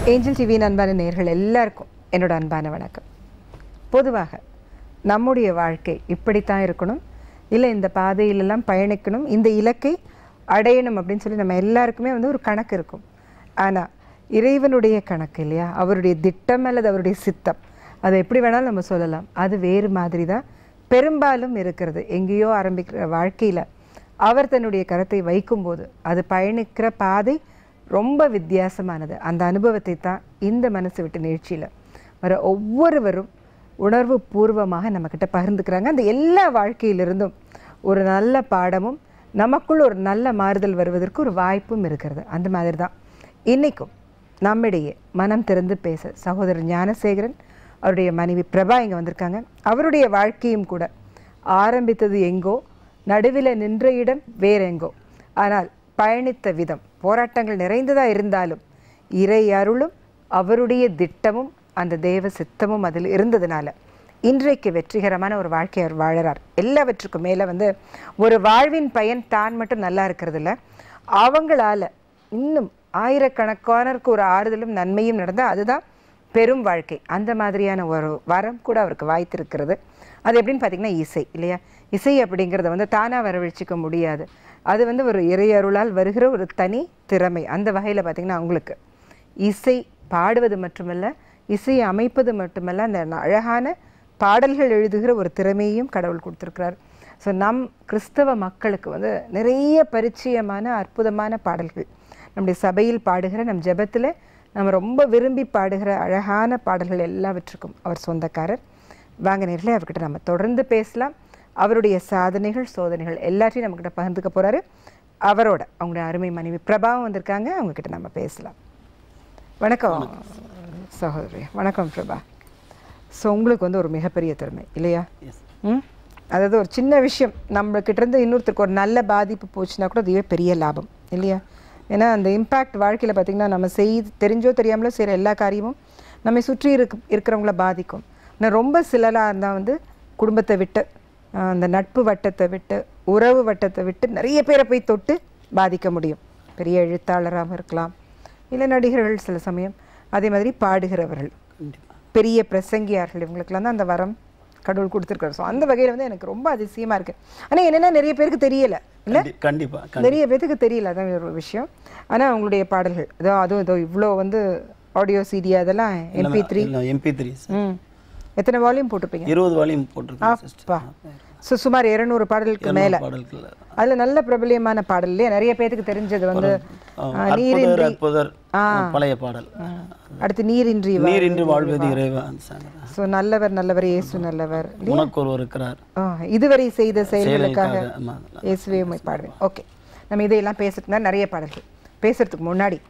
Angel டிவியின் அன்பான நேர்கள் எல்லாருக்கும் என்னோட அன்பான வணக்கம் பொதுவாக நம்முடைய வாழ்க்கை இப்படித்தான் இருக்கணும் இல்லை இந்த பாதையிலெல்லாம் பயணிக்கணும் இந்த இலக்கை அடையணும் அப்படின்னு சொல்லி நம்ம எல்லாருக்குமே வந்து ஒரு கணக்கு இருக்கும் ஆனால் இறைவனுடைய கணக்கு இல்லையா அவருடைய திட்டம் அல்லது அவருடைய சித்தம் அதை எப்படி வேணாலும் நம்ம சொல்லலாம் அது வேறு மாதிரி தான் பெரும்பாலும் இருக்கிறது எங்கேயோ ஆரம்பிக்கிற வாழ்க்கையில் அவர் தன்னுடைய கரத்தை வைக்கும்போது அது பயணிக்கிற பாதை ரொம்ப வித்தியாசமானது அந்த அனுபவத்தை தான் இந்த மனசு விட்டு நிகழ்ச்சியில் வர ஒவ்வொருவரும் உணர்வு பூர்வமாக நம்மக்கிட்ட பகிர்ந்துக்கிறாங்க அந்த எல்லா வாழ்க்கையிலிருந்தும் ஒரு நல்ல பாடமும் நமக்குள் ஒரு நல்ல மாறுதல் வருவதற்கு ஒரு வாய்ப்பும் இருக்கிறது அந்த மாதிரி தான் இன்றைக்கும் நம்மிடையே மனம் திறந்து பேச சகோதரர் ஞானசேகரன் அவருடைய மனைவி பிரபா இங்கே வந்திருக்காங்க அவருடைய வாழ்க்கையும் கூட ஆரம்பித்தது எங்கோ நடுவில் நின்ற இடம் வேற எங்கோ ஆனால் பயணித்த விதம் போராட்டங்கள் நிறைந்ததாக இருந்தாலும் இறை அருளும் அவருடைய திட்டமும் அந்த தேவ சித்தமும் அதில் இருந்ததுனால இன்றைக்கு வெற்றிகரமான ஒரு வாழ்க்கை அவர் வாழறார் எல்லாவற்றுக்கும் மேலே வந்து ஒரு வாழ்வின் பயன் தான் மட்டும் நல்லா இருக்கிறது இல்ல அவங்களால இன்னும் ஆயிரக்கணக்கானருக்கு ஒரு ஆறுதலும் நன்மையும் நடந்தால் அதுதான் பெரும் வாழ்க்கை அந்த மாதிரியான ஒரு வரம் கூட அவருக்கு வாய்த்திருக்கிறது அது எப்படின்னு பார்த்தீங்கன்னா இசை இல்லையா இசை அப்படிங்கிறத வந்து தானாக வரவழைச்சிக்க முடியாது அது வந்து ஒரு இறையருளால் வருகிற ஒரு தனி திறமை அந்த வகையில் பார்த்தீங்கன்னா அவங்களுக்கு இசை பாடுவது மட்டுமல்ல இசையை அமைப்பது மட்டுமல்ல அந்த ந- அழகான பாடல்கள் எழுதுகிற ஒரு திறமையையும் கடவுள் கொடுத்துருக்கிறார் ஸோ நம் கிறிஸ்தவ மக்களுக்கு வந்து நிறைய பரிச்சயமான அற்புதமான பாடல்கள் நம்முடைய சபையில் பாடுகிற நம் ஜெபத்தில் நம்ம ரொம்ப விரும்பி பாடுகிற அழகான பாடல்கள் எல்லாவற்றுக்கும் அவர் சொந்தக்காரர் வாங்க நேரில் அவர்கிட்ட நம்ம தொடர்ந்து பேசலாம் அவருடைய சாதனைகள் சோதனைகள் எல்லாத்தையும் நம்மக்கிட்ட பகிர்ந்துக்க போறாரு அவரோட அவங்களுடைய அருமை மனைவி பிரபாவும் வந்திருக்காங்க அவங்க கிட்ட நம்ம பேசலாம் வணக்கம் சகோதரி வணக்கம் பிரபா ஸோ உங்களுக்கு வந்து ஒரு மிகப்பெரிய திறமை இல்லையா ம் அதாவது ஒரு சின்ன விஷயம் நம்மக்கிட்ட இருந்து இன்னொருத்தருக்கு ஒரு நல்ல பாதிப்பு போச்சுன்னா கூட அதுவே பெரிய லாபம் இல்லையா ஏன்னா அந்த இம்பேக்ட் வாழ்க்கையில் பார்த்திங்கன்னா நம்ம செய் தெரிஞ்சோ தெரியாமலோ செய்கிற எல்லா காரியமும் நம்மை சுற்றி இருக்க இருக்கிறவங்கள பாதிக்கும் ஆனால் ரொம்ப சிலராக இருந்தால் வந்து குடும்பத்தை விட்டு ஆஹ், அந்த நட்பு வட்டத்தை விட்டு உறவு வட்டத்தை விட்டு நிறைய பேரை போய் தொட்டு பாதிக்க முடியும் பெரிய எழுத்தாளராக இருக்கலாம் இல்லை நடிகர்கள் சில சமயம் அதே மாதிரி பாடுகிறவர்கள் பெரிய பிரசங்கியார்கள் இவங்களுக்கெல்லாம் தான் அந்த வரம் கடவுள் கொடுத்துருக்காரு ஸோ அந்த வகையில் வந்து எனக்கு ரொம்ப அதிசயமா இருக்கு ஆனால் என்னன்னா நிறைய பேருக்கு தெரியல இல்லை கண்டி- கண்டிப்பா கண்டி- நிறைய பேத்துக்கு தெரியல அதான் ஒரு விஷயம் ஆனால் அவங்களுடைய பாடல்கள் இதோ அதுவும் இதோ இவ்வளோ வந்து ஆடியோ சிடி அதெல்லாம் எம்பி த்ரீ இல்ல எம்பி த்ரீ ம் எத்தனை வால்யூம் போட்டிருப்பீங்க இருபது வாலியும் போட்டிருக்கேன் sister. அப்பா ஸோ சுமார் இருநூறு பாடல்களுக்கு மேலே பாடல்கள் அதுல நல்ல பிரபலியமான பாடல் இல்லையா நிறைய பேத்துக்கு தெரிஞ்சது வந்து ஆ, ஆ, அற்புதர் நீரின்றி அற்புதர் ஆ. பழைய பாடல் அடுத்து நீரின்றி வா- நீர் இன்று வாழ்வது இறைவா ஸோ நல்லவர் நல்லவர் இயேசு நல்லவர் உனக்கு ஒரு இருக்கிறார் ஆ, இதுவரை செய்த செயல்களுக்காக செயலுக்காக, ஆமா. இயேசுவே உம்மை பாடுவேன் ஓகே நம்ம இதையெல்லாம் பேசுறதுக்கு தான் நிறைய பாடல்கள் பேசுறதுக்கு முன்னாடி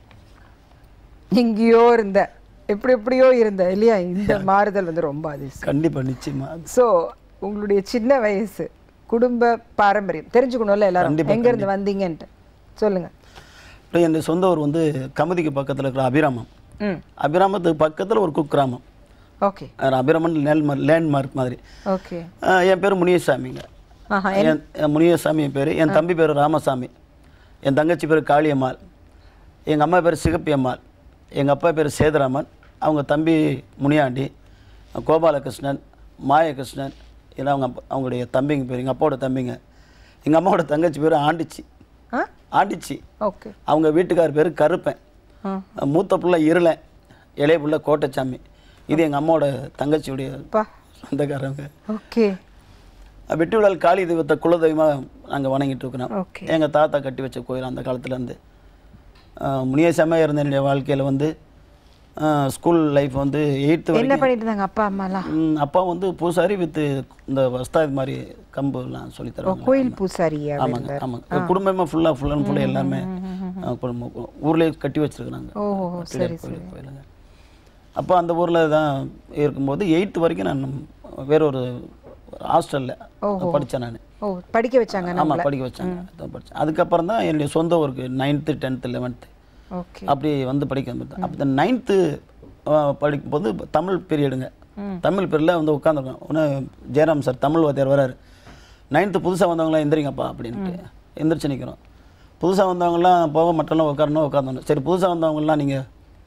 எங்கேயோ இருந்த எப்படி எப்படியோ இருந்த இல்லையா இந்த மாறுதல் வந்து ரொம்ப அதிசயம் கண்டிப்பா நிச்சயமா ஸோ உங்களுடைய சின்ன வயசு குடும்ப பாரம்பரியம் தெரிஞ்சுக்கணும்ல எல்லாரும் கண்டிப்பா, எங்க இருந்து வந்தீங்கன்ட்டு சொல்லுங்க அப்புறம் என் சொந்த ஊர் வந்து கமுதிக்கு பக்கத்துல இருக்கிற அபிராமம் ம் அபிராமத்துக்கு பக்கத்துல ஒரு குக்கிராமம் ஓகே அது அபிராமன் லேண்ட்மார்க் லேண்ட்மார்க் மாதிரி ஓகே ஆ, என் பேர் முனியசாமிங்க ஆஹா என் என் முனியசாமி பேர் என் தம்பி பேர் ராமசாமி என் தங்கச்சி பேர் காளியம்மாள் எங்கள் அம்மா பேர் சிகப்பி அம்மாள் எங்கள் அப்பா பேர் சேதுராமன் அவங்க தம்பி முனியாண்டி கோபாலகிருஷ்ணன் மாயகிருஷ்ணன் இதெல்லாம் அவங்க அப்பா அவங்களுடைய தம்பிங்க பேர் எங்கள் அப்பாவோட தம்பிங்க எங்கள் அம்மாவோட தங்கச்சி பேர் ஆண்டிச்சி ஆ ஆண்டிச்சி ஓகே அவங்க வீட்டுக்கார் பேர் கருப்பன் ஆ மூத்த புள்ள இருளன் இளைய புள்ள கோட்டச்சாமி இது எங்கள் அம்மாவோட தங்கச்சியுடைய பா சொந்தக்காரங்க ஓகே வெட்டி விழால் காளி தெய்வத்தை குலதெய்வமாக நாங்கள் வணங்கிட்டு இருக்கிறோம் ஓகே எங்கள் தாத்தா கட்டி வச்ச கோயில் அந்த காலத்துலேருந்து முனியசாமியாக இருந்த என்னுடைய வாழ்க்கையில் வந்து ஸ்கூல் லைஃப் வந்து எயித்து என்ன வரைக்கும் பண்ணிட்டு இருந்தாங்க அப்பா அம்மாலாம் ம், அப்பா வந்து பூசாரி வித்து இந்த வஸ்தாது மாதிரி கம்புலாம் சொல்லி ஓ தருவாங்க கோயில் பூசாரியா ஆமாங்க ஆமாங்க குடும்பமாக ஃபுல்லாக ஃபுல் அண்ட் ஃபுல்லாக எல்லாமே அஹ், குடும்பம் ஊர்லேயே கட்டி வச்சிருக்கிறாங்க ஓ சரி கோயில் கோயிலுங்க அப்போ அந்த ஊரில் தான் இருக்கும்போது எயித்து வரைக்கும் நான் வேற ஒரு ஹாஸ்டலில் படித்தேன் நான் ஓ படிக்க வச்சாங்க ஆமாம் படிக்க வச்சாங்க அதான் படித்தேன் அதுக்கப்புறம் தான் என்னுடைய சொந்த ஊருக்கு நைன்த்து டென்த்து லெவன்த்து ஓகே அப்படி வந்து படிக்க வந்துட்டேன் அப்போ நைன்த்து படிக்கும்போது தமிழ் பீரியடுங்க தமிழ் பீரியடில் வந்து உட்காந்துருக்கோம் ஒன்று ஜெயராம் சார் தமிழ் வாத்தியார் வராரு நைன்த்து புதுசாக வந்தவங்களாம் எந்திரிங்கப்பா அப்படின்ட்டு எந்திரிச்சு நிற்கிறோம் புதுசாக வந்தவங்கலாம் போக மற்றெல்லாம் உட்காரணும் உட்காந்துடணும் சரி புதுசாக வந்தவங்கலாம் நீங்கள்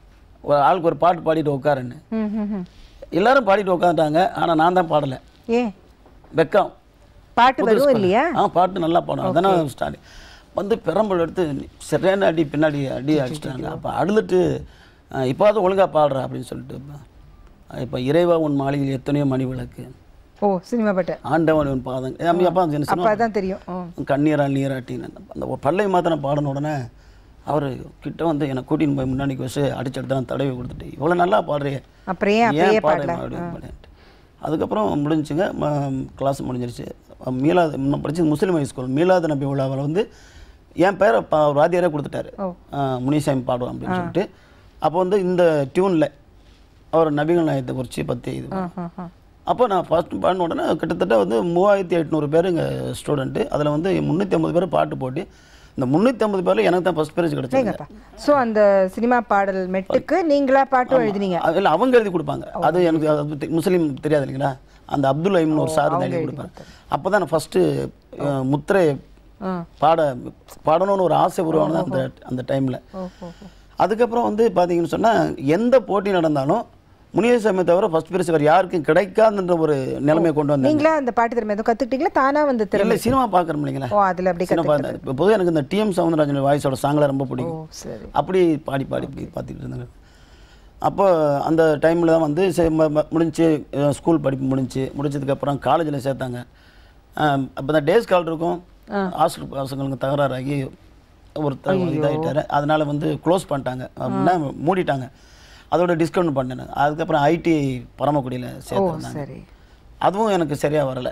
ஒரு ஆளுக்கு ஒரு பாட்டு பாடிட்டு உட்காருன்னு ம் ம் ம் எல்லாரும் பாடிட்டு உட்காந்துட்டாங்க ஆனால் நான் தான் பாடலை ஏன் வெக்கம் பாட்டு வரும் இல்லையா ஆ பாட்டு நல்லா பாடும் அதானே ஸ்டார்ட் வந்து பெரம்பல் எடுத்து சரியான அடி பின்னாடி அடி அடிச்சிட்டாங்க அப்போ அழுதுட்டு இப்போது ஒழுங்கா பாடுறா அப்படின்னு சொல்லிட்டு இப்போ இறைவா உன் மாளிகையில் எத்தனையோ மணி விளக்கு ஓ சினிமா பாட்டு ஆண்டவன் உன் பாதம் அம்மி அப்பா அந்த அப்போ அதான் தெரியும் ம். கண்ணீரால் நீராட்டின்னு அந்த ஒரு பல்லை மாத்திரம் பாடின உடனே அவர் கிட்ட வந்து என்னை கூட்டின்னு போய் முன்னாடி வச்சு அடிச்செடுத்து தடவி கொடுத்துட்டு இவ்வளோ நல்லா பாடுறியே அப்புறம் ஏன் அப்பயே ஏன் பாடல பாடுறேன் அப்படின்னு பாடிட்டு. அதுக்கப்புறம் முடிஞ்சுங்க கிளாஸ் முடிஞ்சிருச்சு அஹ் மீலாது நான் படிச்சது முஸ்லீம் ஹை ஸ்கூல் மீலாது நபி விழாவில் வந்து என் பேரை பா வாத்தியாரே கொடுத்துட்டாரு ஓ. அஹ் முனிசாமி பாடுவோம் அப்படின்னு சொல்லிட்டு அப்போ வந்து இந்த டியூனில் அவர் நபிகள் நாயத்தை குறித்து பற்றி இது ஆ ஆ ஆ அப்போ நான் ஃபர்ஸ்ட் பாடின உடனே கிட்டத்தட்ட வந்து மூவாயிரத்தி எட்நூறு பேர் இங்கே ஸ்டூடெண்ட்டு அதில் வந்து முந்நூற்றி ஐம்பது பேர் பாட்டு போட்டு இந்த முந்நூற்றி ஐம்பது பேரில் எனக்கு தான் ஃபஸ்ட் ப்ரைஸ் கிடச்சிங்க சரிங்கப்பா ஸோ அந்த சினிமா பாடல் மெட்டுக்கு நீங்களா பாட்டும் எழுதினீங்க இல்லை அவங்க எழுதி கொடுப்பாங்க அது எனக்கு அது பத்தி முஸ்லீம் தெரியாது இல்லைங்களா அந்த அப்துல் ஐம்னு ஒரு சார் தான் எழுதி கொடுப்பாங்க அப்போ தான் நான் ஃபஸ்ட்டு முத்திரை ஆ பாட பாடணும்னு ஒரு ஆசை உருவானது அந்த அந்த டைமில் ஓ ஓ ஓ. அதுக்கப்புறம் வந்து பார்த்தீங்கன்னு சொன்னால் எந்த போட்டி நடந்தாலும் முனியசாமி தவிர ஃபஸ்ட் பிரைஸ் வேறு யாருக்கும் கிடைக்காதுன்ற ஒரு நிலைமையை கொண்டு வந்தாங்க நீங்களா அந்த பாட்டு திறமை எதுவும் கத்துக்கிட்டீங்களா தானா வந்து திறமை இல்லை சினிமா பார்க்குறோம் இல்லைங்களா ஓ அதுல அப்படி சினிமா இப்போ பொதுவாக எனக்கு இந்த டிஎம் சவுந்தரராஜன் வாய்ஸோட சாங்லாம் ரொம்ப ஓ பிடிக்கும் சரி அப்படி பாடி பாடி இப்படி பார்த்துக்கிட்டு இருந்தாங்க அப்போ அந்த டைமில் தான் வந்து சரி, ம- ம- முடிஞ்சுச்சு அஹ் ஸ்கூல் படிப்பு முடிஞ்சுச்சு முடிச்சதுக்கப்புறம் காலேஜில் சேர்த்தாங்க அப்போ தான் டேஸ் கால் இருக்கும் ஹாஸ்டல் பசங்களுக்கு தகராறாகி ஒருத்தர் இதாகிட்டாரு அதனால வந்து க்ளோஸ் பண்ணிட்டாங்க அப்படின்னா மூடிட்டாங்க அதோட டிஸ்கவுண்ட் பண்ணேன் நான். அதுக்கப்புறம் ஐடி பரமக்குடியில் ஓ சேர்த்துருந்தாங்க சரி அதுவும் எனக்கு சரியாக வரலை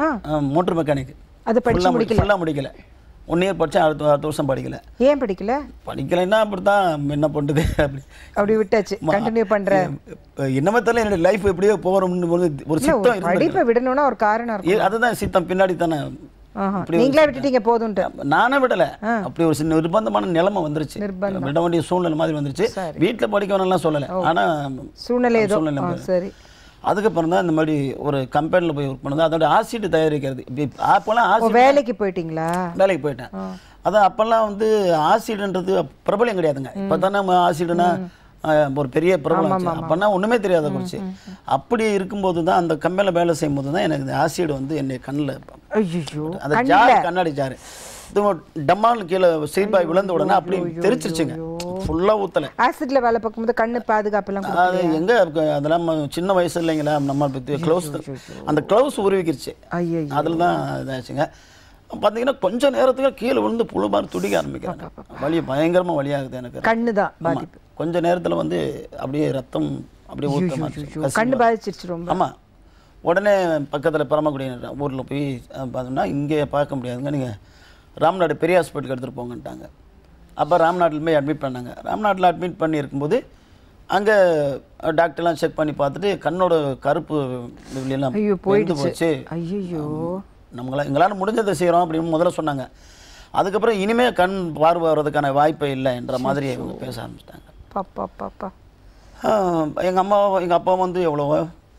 ஆ மோட்டர் மெக்கானிக் அது படிச்சு ஃபுல்லாக முடிக்கல ஃபுல்லாக முடிக்கல ஒன் இயர் படித்தேன் அடுத்த அடுத்த வருஷம் படிக்கல ஏன் படிக்கல படிக்கலைன்னா அப்படி தான் என்ன பண்ணுறது அப்படி அப்படி விட்டாச்சு கண்டினியூ பண்ற இப்ப என்னமே தெரியல என்னோட லைஃப் எப்படியோ போகிறோம்னு ஒரு ஒரு இல்ல சித்தம் ஒரு இருந்தது படிப்பை விடணும்னா ஒரு காரணம் இருக்கும் ஏ, அதுதான் சித்தம் பின்னாடி தானே ஆஹா. நீங்களே விட்டுட்டீங்க போதும்ட்டு நானே விடல அப்படி ஒரு சின்ன நிர்பந்தமான நிலைமை வந்துருச்சு நிர்பந்தம். விட வேண்டிய சூழ்நிலை மாதிரி வந்துருச்சு வீட்டில் படிக்க வேணாம்லாம் சொல்லலை ஆனா சூழ்நிலை ஏதோ சூழ்நிலை ஆ, சரி அதுக்கப்புறம் தான் இந்த மாதிரி ஒரு கம்பெனியில் போய் ஒர்க் பண்ணது அதோட ஆசிட் தயாரிக்கிறது இப்ப அப்போல்லாம் ஓ ஆசிட் வேலைக்கு போயிட்டீங்களா வேலைக்கு போயிட்டேன் அதான் அப்போல்லாம் வந்து ஆசிடுன்றது பிரபலம் கிடையாதுங்க இப்போ தான் நம்ம ஆசிடுனா ஒரு பெரிய பிரபலம் ஆச்சு. அப்போனா ஒன்றுமே தெரியாத குறிச்சு அப்படி இருக்கும்போது தான் அந்த கம்பெனியில் வேலை செய்யும்போது தான் எனக்கு இந்த ஆசிட் வந்து என்னை கண்ணில் ஐயோ அந்த ஜார் கண்ணாடி ஜாரு இது டம்மால் கீழே சீட்பாய் விழுந்த உடனே அப்படி தெரிச்சிருச்சுங்க ஃபுல்லாக ஊற்றலை ஆசிட்ல வேலை பார்க்கும்போது கண்ணு பாதுகாப்பெல்லாம் கொடு- அது எங்க இருக்கு? அதெல்லாம் நம்ம சின்ன வயசு இல்லைங்களா நம்ம க்ளவுஸ் அந்த க்ளவுஸ் உருவிக்கிருச்சு ஐயோ அதில் தான் இதாச்சுங்க பார்த்தீங்கன்னா கொஞ்ச நேரத்துக்கு கீழே விழுந்து புழு மாதிரி துடிக்க ஆரம்பிக்கிறாங்க வலி பயங்கரமாக வலியாகுது எனக்கு கண்ணு தான் ஆமா. பாதிப்பு கொஞ்ச நேரத்தில் வந்து அப்படியே ரத்தம் அப்படியே ஊற்ற மாதிரி ஐயோ, கண்ணு பாதிச்சிருச்சு ரொம்ப ஆமாம் உடனே பக்கத்தில் பரமக்குடி ஊரில் போய் அஹ், பார்த்தோம்னா இங்கே பார்க்க முடியாதுங்க நீங்கள் ராம்நாடு பெரிய ஹாஸ்பிட்டலுக்கு எடுத்துகிட்டு போங்கன்ட்டாங்க அப்போ ராம்நாட்டில் போய் அட்மிட் பண்ணாங்க ராம்நாட்டில் அட்மிட் பண்ணி இருக்கும்போது அங்கே டாக்டர்லாம் செக் பண்ணி பார்த்துட்டு கண்ணோட கருப்பு வெளியெல்லாம் ஐயோ வெந்து போயிடுச்சு போச்சு ஐயோ நம்மளால் எங்களால் முடிஞ்சதை செய்கிறோம் அப்படின்னு முதல்ல சொன்னாங்க அதுக்கப்புறம் இனிமே கண் பார்வை வர்றதுக்கான வாய்ப்பே இல்லை என்ற மாதிரி இவங்க பேச ஆரம்பிச்சிட்டாங்க பாப்பா பாப்பா எங்கள் அம்மா எங்கள் அப்பா வந்து எவ்வளவோ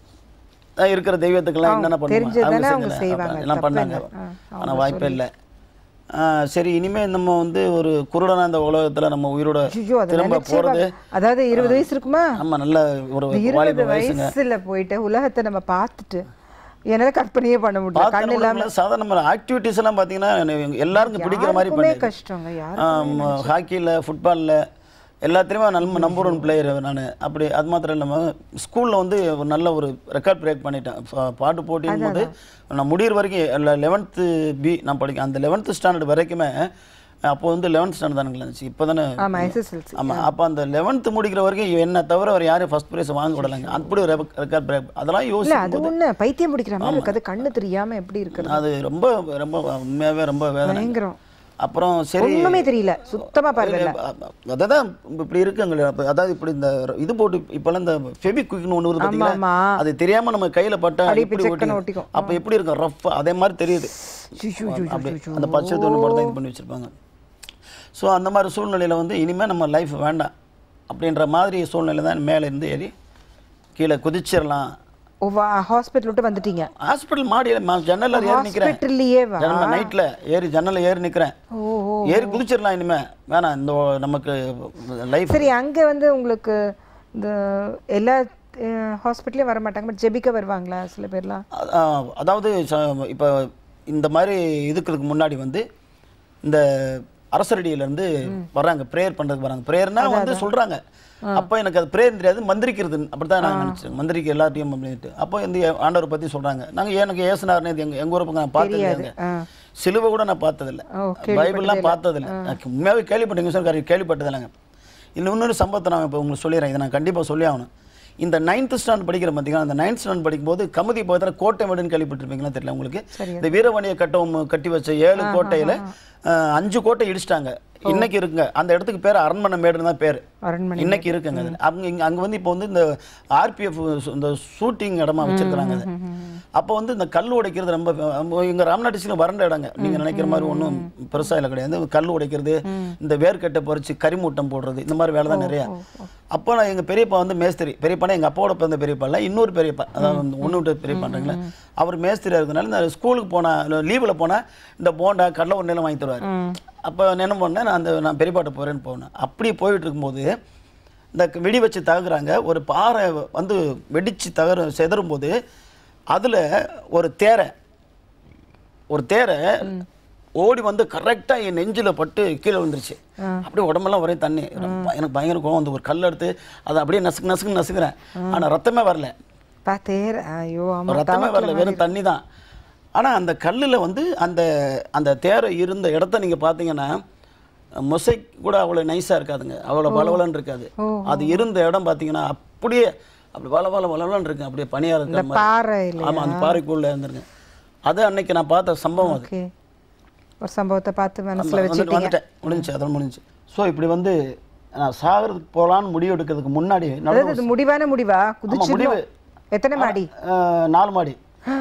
அஹ் இருக்கிற தெய்வத்துக்கெல்லாம் என்னென்ன தெரிஞ்சதுதானே பண்ணுவாங்க அவங்க செய்வாங்க, எல்லாம் தப்பு பண்ணாங்க இல்லை. ஆ, ஆனால் வாய்ப்பே இல்லை ஆஹ் சரி இனிமே நம்ம வந்து ஒரு குருடனா இந்த உலகத்துல நம்ம உயிரோட ஐயோ அதை திரும்ப நினைச்சே போறது பா- அதாவது இருபது வயசு இருக்குமா நம்ம நல்ல ஒரு இருபது வாலிப வயசுங்க வயசுல போயிட்டு உலகத்தை நம்ம பார்த்துட்டு என்னால கற்பனையே பண்ண முடியல கண்ணு இல்லாம பார்த்தா சாதாரண ஆக்டிவிட்டிஸ் எல்லாம் பார்த்தீங்கன்னா எனக்கு எல்லாருக்கும் பிடிக்கிற மாதிரி யாருக்குமே பண்ணு கஷ்டங்க யாரு ஹாக்கியில் ஃபுட்பாலில் எல்லாத்துலேயுமே நல்ல நம்பர் ஒன் பிளேயர் நான் அப்படி அது மாத்திரம் இல்லாமல் ஸ்கூலில் வந்து ஒரு நல்ல ஒரு ரெக்கார்ட் பிரேக் பண்ணிட்டேன் பா- பாட்டு போட்டியும் போது நான் முடியிற வரைக்கும் லெவன்த்து பி நான் படிக்க அந்த லெவன்த்து ஸ்டாண்டர்ட் வரைக்குமே அப்போ வந்து லெவன்த் ஸ்டாண்டர்ட் தானுங்களா இருந்துச்சு இப்போ தானே ஆமா எஸ்எஸ்எல்சி ஆமாம் அப்போ அந்த லெவன்த்து முடிக்கிற வரைக்கும் என்ன தவிர அவர் யாரும் ஃபர்ஸ்ட் ப்ரைஸ் வாங்க விடலைங்க அப்படி ஒரு ரெக்கார்ட் பிரேக் அதெல்லாம் இல்ல யோசி அது ஒண்ணு பைத்தியம் பிடிக்கிற மாதிரி இருக்காது கண்ணு தெரியாம எப்படி இருக்கிறது அது ரொம்ப ரொம்ப உண்மையாகவே ரொம்ப வேதனை பயங்கரம் அப்புறம் சரி ஒண்ணுமே தெரியல சுத்தமா பாருங்க அதான் இப்படி இருக்குங்களே அப்ப அதாவது இப்படி இந்த இது போட்டு இப்பெல்லாம் இந்த ஃபெபி குயிக்னு ஒன்று வருது பார்த்தீங்களா ஆமா அது தெரியாம நம்ம கையில பட்டா அப்படி எப்படி செக்கன ஒட்டி ஒட்டிக்கும். அப்ப எப்படி இருக்கும் ரஃப் அதே மாதிரி தெரியுது ஐயோ, ஐயோ, அப்படி ஐயோ, அந்த பச்சை தோணு மட்டும் தான் இது பண்ணி வச்சிருப்பாங்க ஸோ அந்த மாதிரி சூழ்நிலையில வந்து இனிமே நம்ம லைஃப் வேண்டாம் அப்படின்ற மாதிரி சூழ்நிலை தான் மேலே இருந்து ஏறி கீழே குதிச்சிடலாம் ஹாஸ்பிட்டல் விட்டு வந்துட்டீங்க ஹாஸ்பிட்டல் மாடியில் ஜன்னலில் ஏறி நிற்கிறேன் ஹாஸ்பிட்டல்லையே வா ஜன்னல் நைட்டில் ஏறி ஜன்னலில் ஏறி நிற்கிறேன் ஓ ஓ. ஏறி குதிச்சிடலாம் இனிமே வேணாம் இந்த நமக்கு லைஃப் சரி அங்க வந்து உங்களுக்கு இந்த எல்லா ஹாஸ்பிட்டலையும் வர மாட்டாங்க பட் ஜெபிக்க வருவாங்களா சில பேர்லாம் அ- ஆ, அதாவது ச- இப்போ இந்த மாதிரி இதுக்கு முன்னாடி வந்து இந்த அரசரடியிலேருந்து வர்றாங்க ப்ரேயர் பண்ணுறதுக்கு வராங்க ப்ரேயர்னா வந்து சொல்கிறாங்க அப்போ எனக்கு அது ப்ரேயர் தெரியாது மந்திரிக்கிறது அப்படி தான் நான் நினச்சேன் மந்திரிக்க எல்லாத்தையும் அப்படின்ட்டு அப்போ இந்த ஆண்டவரை பற்றி சொல்கிறாங்க நாங்கள் எனக்கு ஏசுனார்னு இது எங்கள் எங்கள் ஊரை பக்கம் நான் பார்த்தது ஆ சிலுவை கூட நான் பார்த்ததில்ல ஓ, பைபிள்லாம் பார்த்ததில்ல நான் உண்மையாகவே கேள்விப்பட்டேங்க சார் கேள்விப்பட்டதில்லைங்க இன்னும் இன்னொரு சம்பவத்தை நான் இப்போ உங்களுக்கு சொல்லிடுறேன் இதை நான் கண்டிப்பாக சொல்லி ஆகணும் இந்த நைன்த் ஸ்டாண்ட் படிக்கிற பார்த்தீங்கன்னா அந்த நைன்த் ஸ்டாண்ட் படிக்கும்போது கமுதி பக்கத்தில் கோட்டை வீடுன்னு கேள்விப்பட்டிருப்பீங்களா தெரியல உங்களுக்கு சரி. இந்த வீரவணிய கட்டம் கட்டி வச்ச ஏழு கோட்டையில் அஞ்சு கோட்டை இடிச்சிட்டாங்க இன்னைக்கு இருக்குங்க அந்த இடத்துக்கு பேர் அரண்மனை மேடுன்னு தான் பேர் அரண்மனை இன்னைக்கு இருக்குங்க அது அவங்க இங்க அங்க வந்து இப்போ வந்து இந்த ஆர்பிஎஃப் இந்த ஷூட்டிங் இடமா வச்சிருக்கிறாங்க அது அப்போ வந்து இந்த கல் உடைக்கிறது ரொம்ப ஃபே- இங்க ராம்நாட்டிஸ்ல வறண்ட இடங்க நீங்க நினைக்கிற மாதிரி ஒன்றும் பெருசா இல்லை கிடையாது கல் உடைக்கிறது இந்த வேர்க்கட்டை பறிச்சு கரிமூட்டம் போடுறது இந்த மாதிரி வேலை தான் நிறைய அப்போ நான் எங்க பெரியப்பா வந்து மேஸ்திரி பெரியப்பானா எங்க அப்பாவோட பிறந்த பெரியப்பா இல்லை இன்னொரு பெரியப்பா அதாவது ஒன்று விட்டு பெரியப்பான்றீங்களா அவர் மேஸ்திரியா இருக்கிறதுனால இந்த ஸ்கூலுக்கு போனா லீவில் போனா இந்த போண்டா கடலை ஒன்றையெல்லாம் வாங்கி தருவார் அப்போ நான் என்ன பண்ணேன் நான் அந்த நான் பெரியப்பாட்ட போகிறேன்னு போனேன் அப்படி போயிட்டு இருக்கும்போது இந்த வெடி வச்சு தகுறாங்க ஒரு பாறை வந்து வெடிச்சு தகர செதறும் போது அதில் ஒரு தேரை ஒரு தேரை ஓடி வந்து கரெக்டாக என் நெஞ்சில் பட்டு கீழே விழுந்துருச்சு அப்படியே உடம்பெல்லாம் ஒரே தண்ணி ரொம்ப எனக்கு பயங்கர கோவம் வந்து ஒரு கல் எடுத்து அதை அப்படியே நசுக்கு நசுக்கு நசுக்கிறேன் ஆனால் ரத்தமே வரல பார்த்தேர் ஐயோ ஆமா ரத்தமே வரல வெறும் தண்ணி தான் ஆனால் அந்த கல்லில் வந்து அந்த அந்த தேரை இருந்த இடத்த நீங்கள் பார்த்தீங்கன்னா மொசைக் கூட அவ்வளோ நைஸாக இருக்காதுங்க அவ்வளோ வளவலன்னு இருக்காது அது இருந்த இடம் பார்த்தீங்கன்னா அப்படியே அப்படி வள வள வளவலன்னு இருக்கு அப்படியே பனியாக இருக்கிற மாதிரி பாறை இல்லை ஆமாம் அந்த பாறைக்குள்ளே இருந்துருங்க அது அன்னைக்கு நான் பார்த்த சம்பவம் அது ஓகே ஒரு சம்பவத்தை பார்த்து மனசுல வந்துட்டு வச்சுட்டீங்க வந்துட்டேன் முடிஞ்சு அதெல்லாம் முடிஞ்சு ஸோ இப்படி வந்து நான் சாகிறதுக்கு போகலான்னு முடிவு எடுக்கிறதுக்கு முன்னாடி நடந்த அதாவது இது முடிவான முடிவா குதிச்சு முடிவு. எத்தனை மாடி அஹ், நாலு மாடி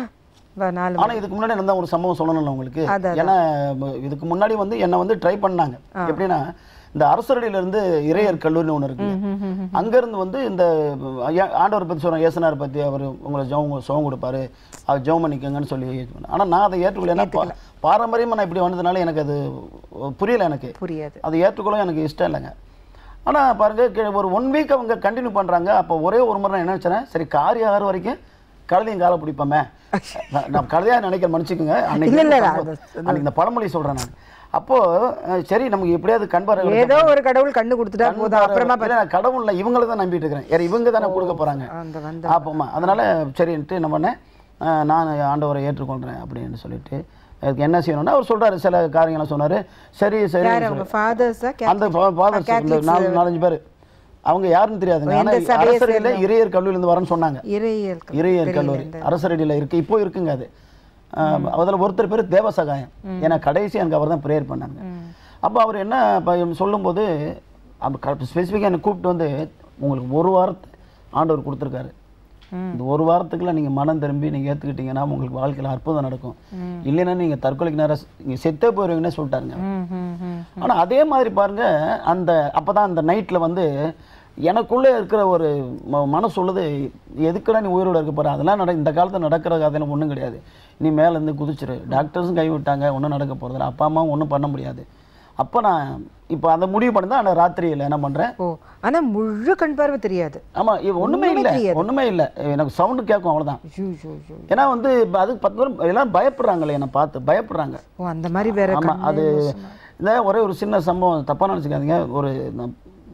வா, நாலு ஆனா இதுக்கு முன்னாடி நான் ஒரு சம்பவம் சொல்லணும்ல உங்களுக்கு அதான், ஏன்னா ம- இதுக்கு முன்னாடி வந்து என்னை வந்து ட்ரை பண்ணாங்க எப்படின்னா இந்த அரசரடியில இருந்து இறையர் கல்லூரின்னு ஒன்று இருக்கு அங்க இருந்து வந்து இந்த ஐயா- ஆண்டவர் பத்தி சொல்றேன் ஏசனார் பத்தி அவர் உங்களை ஜெபம் சுகம் கொடுப்பாரு அவர் ஜெபம் பண்ணிக்கங்கன்னு சொல்லி இது பண்ணாரு. ஆனா நான் அதை ஏற்றுக்கொள்ள ஏன்னா பா- பாரம்பரியமா நான் இப்படி வந்ததுனால எனக்கு அது புரியல எனக்கு புரியாது அது ஏற்றுக்கொள்ள எனக்கு இஷ்டம் இல்லைங்க ஆனா பாருங்க கி- ஒரு ஒன் வீக் அவங்க கண்டினியூ பண்றாங்க அப்போ ஒரே ஒரு முறை நான் என்ன நினைச்சேன் சரி காரி ஆகிற வரைக்கும் கழுதையும் காலை பிடிப்போமே நான் நான் கழுதையா நினைக்கிறேன் மன்னிச்சுக்குங்க அன்னைக்கு இல்ல, இல்ல, சம்பவம். அன்னைக்கு இந்த பழமொழி சொல்றேன் நான் அப்போ அஹ், சரி நமக்கு எப்படியாவது கண் பார்வை ஏதோ ஒரு கடவுள் கண்ணு கொடுத்துட்டா போதும் அப்புறமா இல்ல, நான் கடவுள்ல இவங்கள தான் நம்பிட்டு இருக்கிறேன் யார் இவங்க தானே கொடுக்க போறாங்க அந்த வந்த ஆப்போமா அதனால சரின்ட்டு என்ன பண்ணேன் அஹ், நான் ஆண்டவரை ஏற்றுக்கொள்றேன் அப்படின்னு சொல்லிட்டு அதுக்கு என்ன செய்யணும்னா அவர் சொல்றாரு சில காரியங்களை சொன்னாரு சரி சரி யார் அவங்க ஃபாதர்ஸ் அந்த ஃபாதர்ஸ் இந்த நாலு நாலஞ்சு பேர் அவங்க யாருன்னு தெரியாதுங்க ஆனா எந்த சபையை அரசரையில இறையர் கல்லூரியிலேருந்து வரேன்னு சொன்னாங்க இறையியல் க- இறையர் கல்லூரி அரசரடியில் இருக்கு இப்போ இருக்குங்க அது ஆஹ் அதில் ஒருத்தர் பேர் தேவசகாயம் ஏன்னா கடைசி எனக்கு அவர் தான் ப்ரேயர் பண்ணாங்க அப்போ அவர் என்ன ப- சொல்லும்போது ஸ்பெசிஃபிக்காக என்னை கூப்பிட்டு வந்து உங்களுக்கு ஒரு வாரத்தை ஆண்டவர் கொடுத்துருக்காரு இந்த ஒரு வாரத்துக்குள்ள நீங்கள் மனம் திரும்பி நீங்கள் ஏற்றுக்கிட்டீங்கன்னா உங்களுக்கு வாழ்க்கையில் அற்புதம் நடக்கும் இல்லைன்னா நீங்கள் தற்கொலைக்கு நேரம் நீங்கள் செத்தே போயிருவீங்கன்னு சொல்லிட்டாருங்க ம், ம், ம். ஆனா அதே மாதிரி பாருங்க அந்த அப்பதான் அந்த நைட்ல வந்து எனக்குள்ளே இருக்கிற ஒரு ம- மனசு சொல்லுது எதுக்குடா நீ உயிரோட இருக்க போற அதெல்லாம் நட இந்த காலத்துல நடக்கிற கதையில ஒண்ணும் கிடையாது நீ மேல இருந்து குதிச்சிரு டாக்டர்ஸும் கை விட்டாங்க ஒன்றும் நடக்க போறதில்ல அப்பா அம்மாவும் ஒன்றும் பண்ண முடியாது அப்போ நான் இப்போ அந்த முடிவு பண்ணி தான் நான் ராத்திரியில் என்ன பண்றேன் ஓ ஆனா முழு கண் பார்வை தெரியாது ஆமா இது ஒண்ணுமே இல்லை ஒண்ணுமே இல்லை எனக்கு சவுண்டு கேட்கும் அவ்வளவுதான் ஐயோ, ஐயோ, ஐயோ. ஏன்னா வந்து இப்ப அதுக்கு பத்து பேர் எல்லாம் பயப்படுறாங்களே என்னை பார்த்து பயப்படுறாங்க ஓ அந்த மாதிரி வேற ஆமா கண்ணு அது இந்த ஒரே ஒரு சின்ன சம்பவம் தப்பா நினச்சிக்காதீங்க ஒரு நான்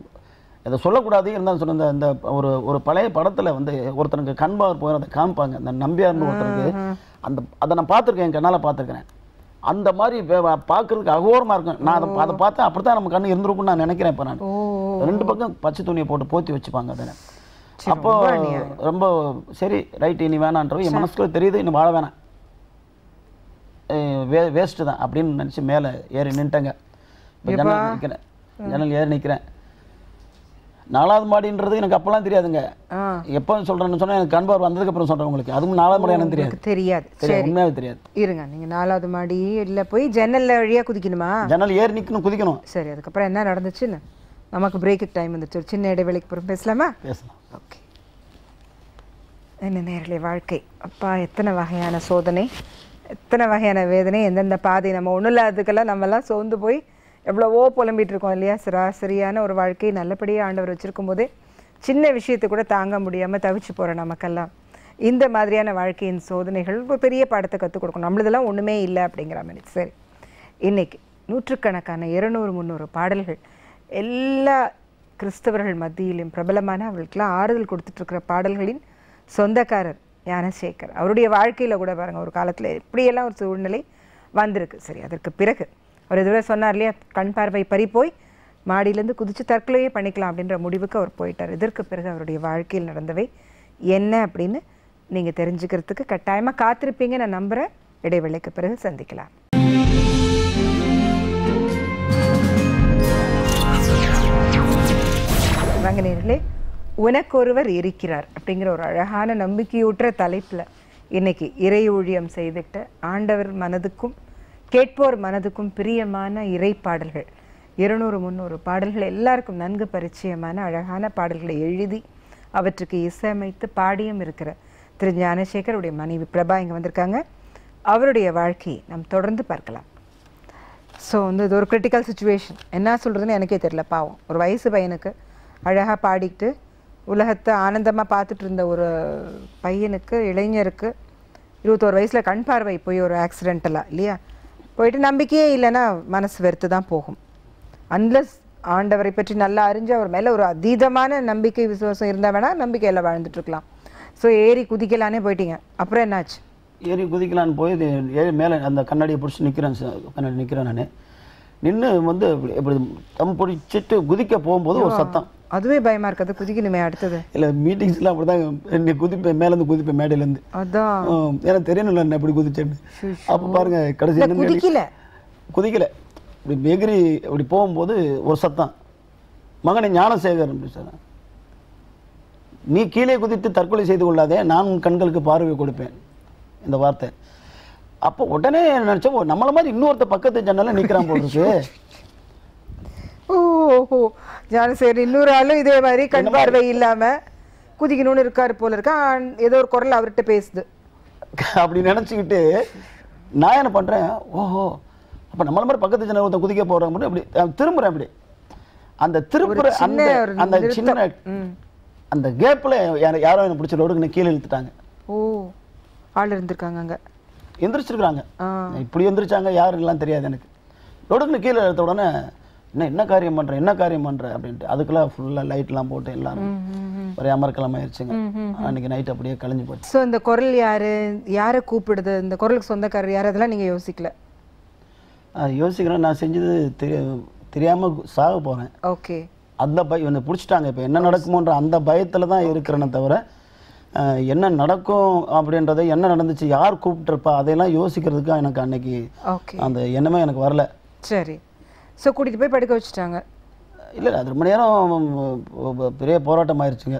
இதை சொல்லக்கூடாது இருந்தாலும் சொன்ன இந்த- இந்த ஒரு ஒரு பழைய படத்துல வந்து ஒருத்தனுக்கு கண் பவர் போய் அதை காமிப்பாங்க அந்த நம்பியார்னு ஒருத்தருக்கு அந்த அதை நான் பார்த்துருக்கேன் என் கண்ணால் பார்த்துருக்கிறேன் அந்த மாதிரி வே- வா- பார்க்கறதுக்கு அகோரமா இருக்கும் நான் அதை அதை பார்த்து அப்படித்தான் நம்ம கண்ணு இருந்திருக்கும்னு நான் நினைக்கிறேன் இப்போ நான் ஓ ரெண்டு பக்கம் பச்சை துணியை போட்டு போத்தி வச்சுப்பாங்க அதை சரி, அப்போ ரொம்ப அநியாயம். ரொம்ப சரி ரைட் இனி வேணான்றது என் மனசுக்குள்ள தெரியுது இன்னும் வாழ வேணாம் வே வேஸ்ட்டு தான் அப்படின்னு நினச்சி மேலே ஏறி நின்ட்டேங்க இப்போ ஜன்னல் நிற்கிறேன் ஜன்னல் ஏறி நிற்கிறேன் நாலாவது மாடின்றது எனக்கு அப்போல்லாம் தெரியாதுங்க ஆ எப்போ சொல்கிறேன்னு சொன்னால் எனக்கு கண் பார்வை வந்ததுக்கப்புறம் சொல்கிறேன் உங்களுக்கு அதுவும் நாலாவது மாடி எனக்கு தெரியாது எனக்கு தெரியாது தெரியாது உண்மையாகவே தெரியாது இருங்க நீங்க நாலாவது மாடி இல்ல போய் ஜன்னல்ல வழியா குதிக்கணுமா ஜன்னல் ஏறி நிற்கணும் குதிக்கணும் சரி அதுக்கப்புறம் என்ன நடந்துச்சுன்னு நமக்கு பிரேக்கு டைம் வந்துச்சு ஒரு சின்ன இடைவெளிக்கு அப்புறம் பேசலாமா பேசலாம் ஓகே என்ன நேரலை வாழ்க்கை அப்பா எத்தனை வகையான சோதனை எத்தனை வகையான வேதனை எந்தெந்த பாதை நம்ம ஒன்றும் இல்லாததுக்கெல்லாம் நம்மலாம் சோர்ந்து போய் எவ்வளவோ புலம்பிட்டு இருக்கோம் இல்லையா சராசரியான ஒரு வாழ்க்கை நல்லபடியாக ஆண்டவர் வச்சிருக்கும் போதே சின்ன விஷயத்தை கூட தாங்க முடியாமல் தவிச்சு போகிற நமக்கெல்லாம் இந்த மாதிரியான வாழ்க்கையின் சோதனைகள் ஒரு பெரிய பாடத்தை கற்றுக் கொடுக்கும் நம்மளதெல்லாம் ஒன்றுமே இல்லை அப்படிங்கிற மாதிரி சரி இன்னைக்கு நூற்றுக்கணக்கான இருநூறு முந்நூறு பாடல்கள் எல்லா கிறிஸ்தவர்கள் மத்தியிலும் பிரபலமான அவர்களுக்கெல்லாம் ஆறுதல் கொடுத்துட்ருக்கிற பாடல்களின் சொந்தக்காரர் ஞானசேகர் அவருடைய வாழ்க்கையில் கூட பாருங்கள் ஒரு காலத்தில் இப்படியெல்லாம் ஒரு சூழ்நிலை வந்திருக்கு சரி அதற்கு பிறகு அவர் இதுவரை சொன்னார் இல்லையா கண் பார்வை பறி போய் மாடியிலேருந்து குதித்து தற்கொலையே பண்ணிக்கலாம் அப்படின்ற முடிவுக்கு அவர் போயிட்டார் இதற்கு பிறகு அவருடைய வாழ்க்கையில் நடந்தவை என்ன அப்படின்னு நீங்கள் தெரிஞ்சுக்கிறதுக்கு கட்டாயமாக காத்திருப்பீங்க நான் நம்புகிறேன் இடைவேளைக்கு பிறகு சந்திக்கலாம் வங்கனீர்களே உனக்கொருவர் இருக்கிறார் அப்படிங்கிற ஒரு அழகான நம்பிக்கையூற்ற தலைப்பில் இன்னைக்கு இறை ஊழியம் செய்துட்டு ஆண்டவர் மனதுக்கும் கேட்போர் மனதுக்கும் பிரியமான இறை பாடல்கள் இருநூறு முந்நூறு பாடல்கள் எல்லாருக்கும் நன்கு பரிச்சயமான அழகான பாடல்களை எழுதி அவற்றுக்கு இசையமைத்து பாடியும் இருக்கிற திரு ஞானசேகருடைய மனைவி பிரபா இங்கே வந்திருக்காங்க அவருடைய வாழ்க்கையை நாம் தொடர்ந்து பார்க்கலாம் ஸோ வந்து இது ஒரு கிரிட்டிக்கல் சுச்சுவேஷன் என்ன சொல்கிறதுன்னு எனக்கே தெரியல பாவம் ஒரு வயசு பையனுக்கு அழகாக பாடிக்கிட்டு உலகத்தை ஆனந்தமாக பார்த்துட்டு இருந்த ஒரு பையனுக்கு இளைஞருக்கு இருபத்தோரு வயசில் கண் பார்வை போய் ஒரு ஆக்சிடென்டலாக இல்லையா போயிட்டு நம்பிக்கையே இல்லைன்னா மனசு வெறுத்து தான் போகும் அன்லஸ் ஆண்டவரை பற்றி நல்லா அறிஞ்சு அவர் மேலே ஒரு அதீதமான நம்பிக்கை விசுவாசம் இருந்தால் வேணால் நம்பிக்கையில் வாழ்ந்துட்டு இருக்கலாம் ஸோ ஏறி குதிக்கலானே போயிட்டீங்க அப்புறம் என்னாச்சு ஏறி குதிக்கலான்னு போய் இது ஏறி மேலே அந்த கண்ணாடியை பிடிச்சி நிற்கிறேன் கண்ணாடி நிற்கிறேன் நான் நின்று வந்து இப்படி இப்படி தம் பிடிச்சிட்டு குதிக்க போகும்போது ஒரு சத்தம் அதுவே பயமாக இருக்குது குதிக்கணுமே அடுத்தது இல்லை மீட்டிங்ஸ்லாம் அப்படி தான் நீ குதிப்பேன் மேலேருந்து குதிப்பேன் மேடையிலேருந்து அதான் எனக்கு தெரியணும்ல நான் எப்படி குதிச்சேன்னு அப்போ பாருங்க கடைசி இல்ல, என்னன்னு கேளு. குதிக்கல குதிக்கல இப்படி எகிரி இப்படி போகும்போது ஒரு சத்தம் மகனை ஞானசேகர் அப்படி சொன்னான் நீ கீழே குதித்து தற்கொலை செய்து கொள்ளாதே நான் உன் கண்களுக்கு பார்வை கொடுப்பேன் இந்த வார்த்தை அப்போ உடனே நினச்சோம் நம்மள மாதிரி இன்னொருத்த பக்கத்து ஜன்னல நிற்கிறான் போல் இருக்கு ஓஹோ ஞானசேகர் இன்னொரு ஆளும் இதே மாதிரி கண் பார்வை இல்லாம குதிக்கணும்னு இருக்காரு போல இருக்கா ஆன்- ஏதோ ஒரு குரல் அவர்கிட்ட பேசுது அப்படி நினச்சிக்கிட்டு நான் என்ன பண்ணுறேன் ஓஹோ அப்போ நம்மள மாதிரி பக்கத்து ஜன்னல் ஒருத்தன் குதிக்க போகிறாங்க மட்டும் அப்படி அஹ் திரும்புறேன் அப்படி அந்த திருப்புற அந்த சின்ன ஒரு அந்த சின்ன ம். அந்த கேப்பில் யாரோ என்னை பிடிச்ச ரோடுக்கு கீழே இழுத்துட்டாங்க ஓ ஆள் இருந்திருக்காங்க அங்க எந்திரிச்சிருக்காங்க ஆ இப்படி எந்திரிச்சாங்க யாருக்கெல்லாம் தெரியாது எனக்கு ரோடுக்கு கீழே எடுத்த உடனே என்ன என்ன காரியம் பண்ற என்ன காரியம் பண்ற அப்படின்ட்டு அதுக்கெல்லாம் ஃபுல்லாக லைட்லாம் போட்டு எல்லாரும் ஒரே அமர்க்கலாம் ஆயிடுச்சுங்க அன்னைக்கு நைட் அப்படியே கழிஞ்சு போச்சு ஸோ இந்த குரல் யாரு யாரை கூப்பிடுது இந்த குரலுக்கு சொந்தக்காரர் யார் அதெல்லாம் நீங்க யோசிக்கல அது யோசிக்கிறேன் நான் செஞ்சது தெரிய தெரியாம சாக போறேன் ஓகே அந்த பயம் என்னை பிடிச்சிட்டாங்க இப்போ என்ன நடக்குமோன்ற அந்த பயத்தில் தான் இருக்கிறேனே தவிர அஹ், என்ன நடக்கும் அப்படின்றத என்ன நடந்துச்சு யார் கூப்பிட்டுருப்பா அதையெல்லாம் யோசிக்கிறதுக்கு எனக்கு அன்னைக்கு ஓகே அந்த எண்ணமே எனக்கு வரல சரி ஸோ கூட்டிட்டு போய் படுக்க வச்சுட்டாங்க இல்லை அது ரொம்ப நேரம் உம், பெரிய போராட்டம் ஆயிடுச்சுங்க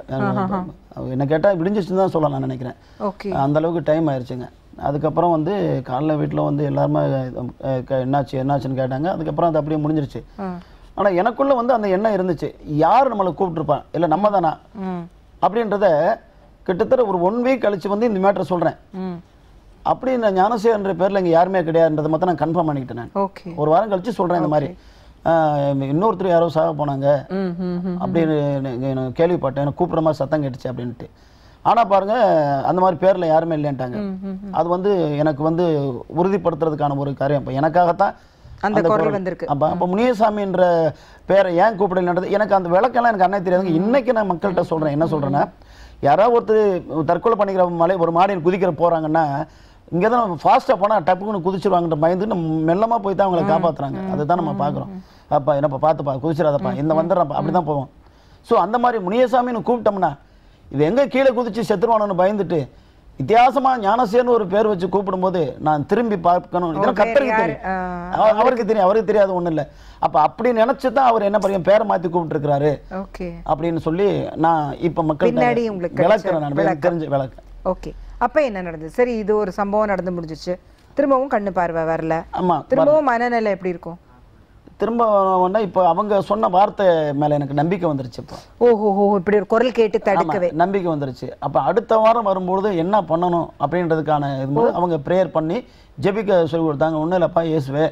என்ன கேட்டால் விடிஞ்சிச்சுன்னு தான் சொல்லலாம் நான் நினைக்கிறேன் ஓகே அந்த அளவுக்கு டைம் ஆயிடுச்சுங்க அதுக்கப்புறம் வந்து காலைல வீட்டில் வந்து எல்லாருமே அஹ், க- என்னாச்சு என்னாச்சுன்னு கேட்டாங்க அதுக்கப்புறம் அது அப்படியே முடிஞ்சிருச்சு ஆ ஆனால் எனக்குள்ள வந்து அந்த எண்ணம் இருந்துச்சு யார் நம்மளை கூப்பிட்டுருப்பான் இல்லை நம்ம தானா ம் அப்படின்றத கிட்டத்தட்ட ஒரு ஒன் வீக் கழிச்சு வந்து இந்த மேட்டரை சொல்கிறேன் ம் அப்படி நான் ஞானசேகர்ன்ற பேரில் இங்கே யாருமே கிடையாதுன்றதை மட்டும் நான் கன்ஃபார்ம் பண்ணிக்கிட்டேன் நான் ஓகே ஒரு வாரம் கழிச்சு சொல்கிறேன் இந்த மாதிரி ஆஹ், இன்னொருத்தர் யாரோ சாக போனாங்க ம் ம் ம் அப்படின்னு எனக்கு- எனக்கு கேள்விப்பட்டேன் எனக்கு கூப்பிட்ற மாதிரி சத்தம் கேட்டுச்சு அப்படின்ட்டு ஆனால் பாருங்க அந்த மாதிரி பேரில் யாருமே இல்லைன்ட்டாங்க அது வந்து எனக்கு வந்து உறுதிப்படுத்துறதுக்கான ஒரு காரியம் இப்போ எனக்காகத்தான் அந்த குரல் வந்திருக்கு அப்போ அப்போ முனியசாமின்ற பேரை ஏன் கூப்பிடலன்றது எனக்கு அந்த விளக்கெல்லாம் எனக்கு அண்ணே தெரியாதுங்க இன்னைக்கு நான் மக்கள்கிட்ட சொல்கிறேன் என்ன சொல்கிறேன்னா யாராவது ஒருத்தர் தற்கொலை பண்ணிக்கிற மலை ஒரு மாடியில் குதிக்கிற போகிறாங்கன்னா இங்கே தான் ஃபாஸ்ட்டாக போனால் டப்புக்குன்னு குதிச்சிருவாங்கன்ற பயந்து நம்ம மெல்லமாக போய் தான் அவங்கள காப்பாற்றுறாங்க அதுதான் நம்ம பார்க்குறோம் அப்பா என்னப்பா பார்த்துப்பா குதிச்சிடாதப்பா இந்த வந்துடுறப்பா அப்படி தான் போவோம் ஸோ அந்த மாதிரி முனியசாமின்னு கூப்பிட்டோம்னா இது எங்கே கீழே குதிச்சு செத்துருவானு பயந்துட்டு வித்தியாசமா ஞானசேன்னு ஒரு பேர் வச்சு கூப்பிடும்போது நான் திரும்பி பார்க்கணும் இதெல்லாம் கத்தருக்கு யாரு? தெரியும் ஆ. அவ- அவருக்கு தெரியும் அவருக்கு தெரியாது ஒண்ணும் இல்ல அப்ப அப்படி நினைச்சு தான் அவர் என்ன பண்ண பேரை மாத்தி கூப்பிட்டு இருக்கிறாரு ஓகே அப்படின்னு சொல்லி நான் இப்ப மக்கள் பின்னாடி உங்களுக்கு கிடைச்ச விளக்குறேன் நான் எனக்கு தெரிஞ்ச விளக்கு ஓகே அப்ப என்ன நடந்தது சரி இது ஒரு சம்பவம் நடந்து முடிஞ்சிச்சு திரும்பவும் கண்ணு பார்வை வரல ஆமா திரும்பவும் மனநிலை எப்படி இருக்கும் திரும்ப வந்தா இப்போ அவங்க சொன்ன வார்த்தை மேல எனக்கு நம்பிக்கை வந்துருச்சு இப்போ ஓஹோ ஹோ இப்படி ஒரு குரல் கேட்டு தடுக்கவே ஆமா, நம்பிக்கை வந்துருச்சு அப்ப அடுத்த வாரம் வரும்பொழுது என்ன பண்ணணும் அப்படின்றதுக்கான இது மாதிரி அவங்க ப்ரேயர் பண்ணி ஜெபிக்க சொல்லி கொடுத்தாங்க ஒன்றும் இல்லைப்பா இயேசுவே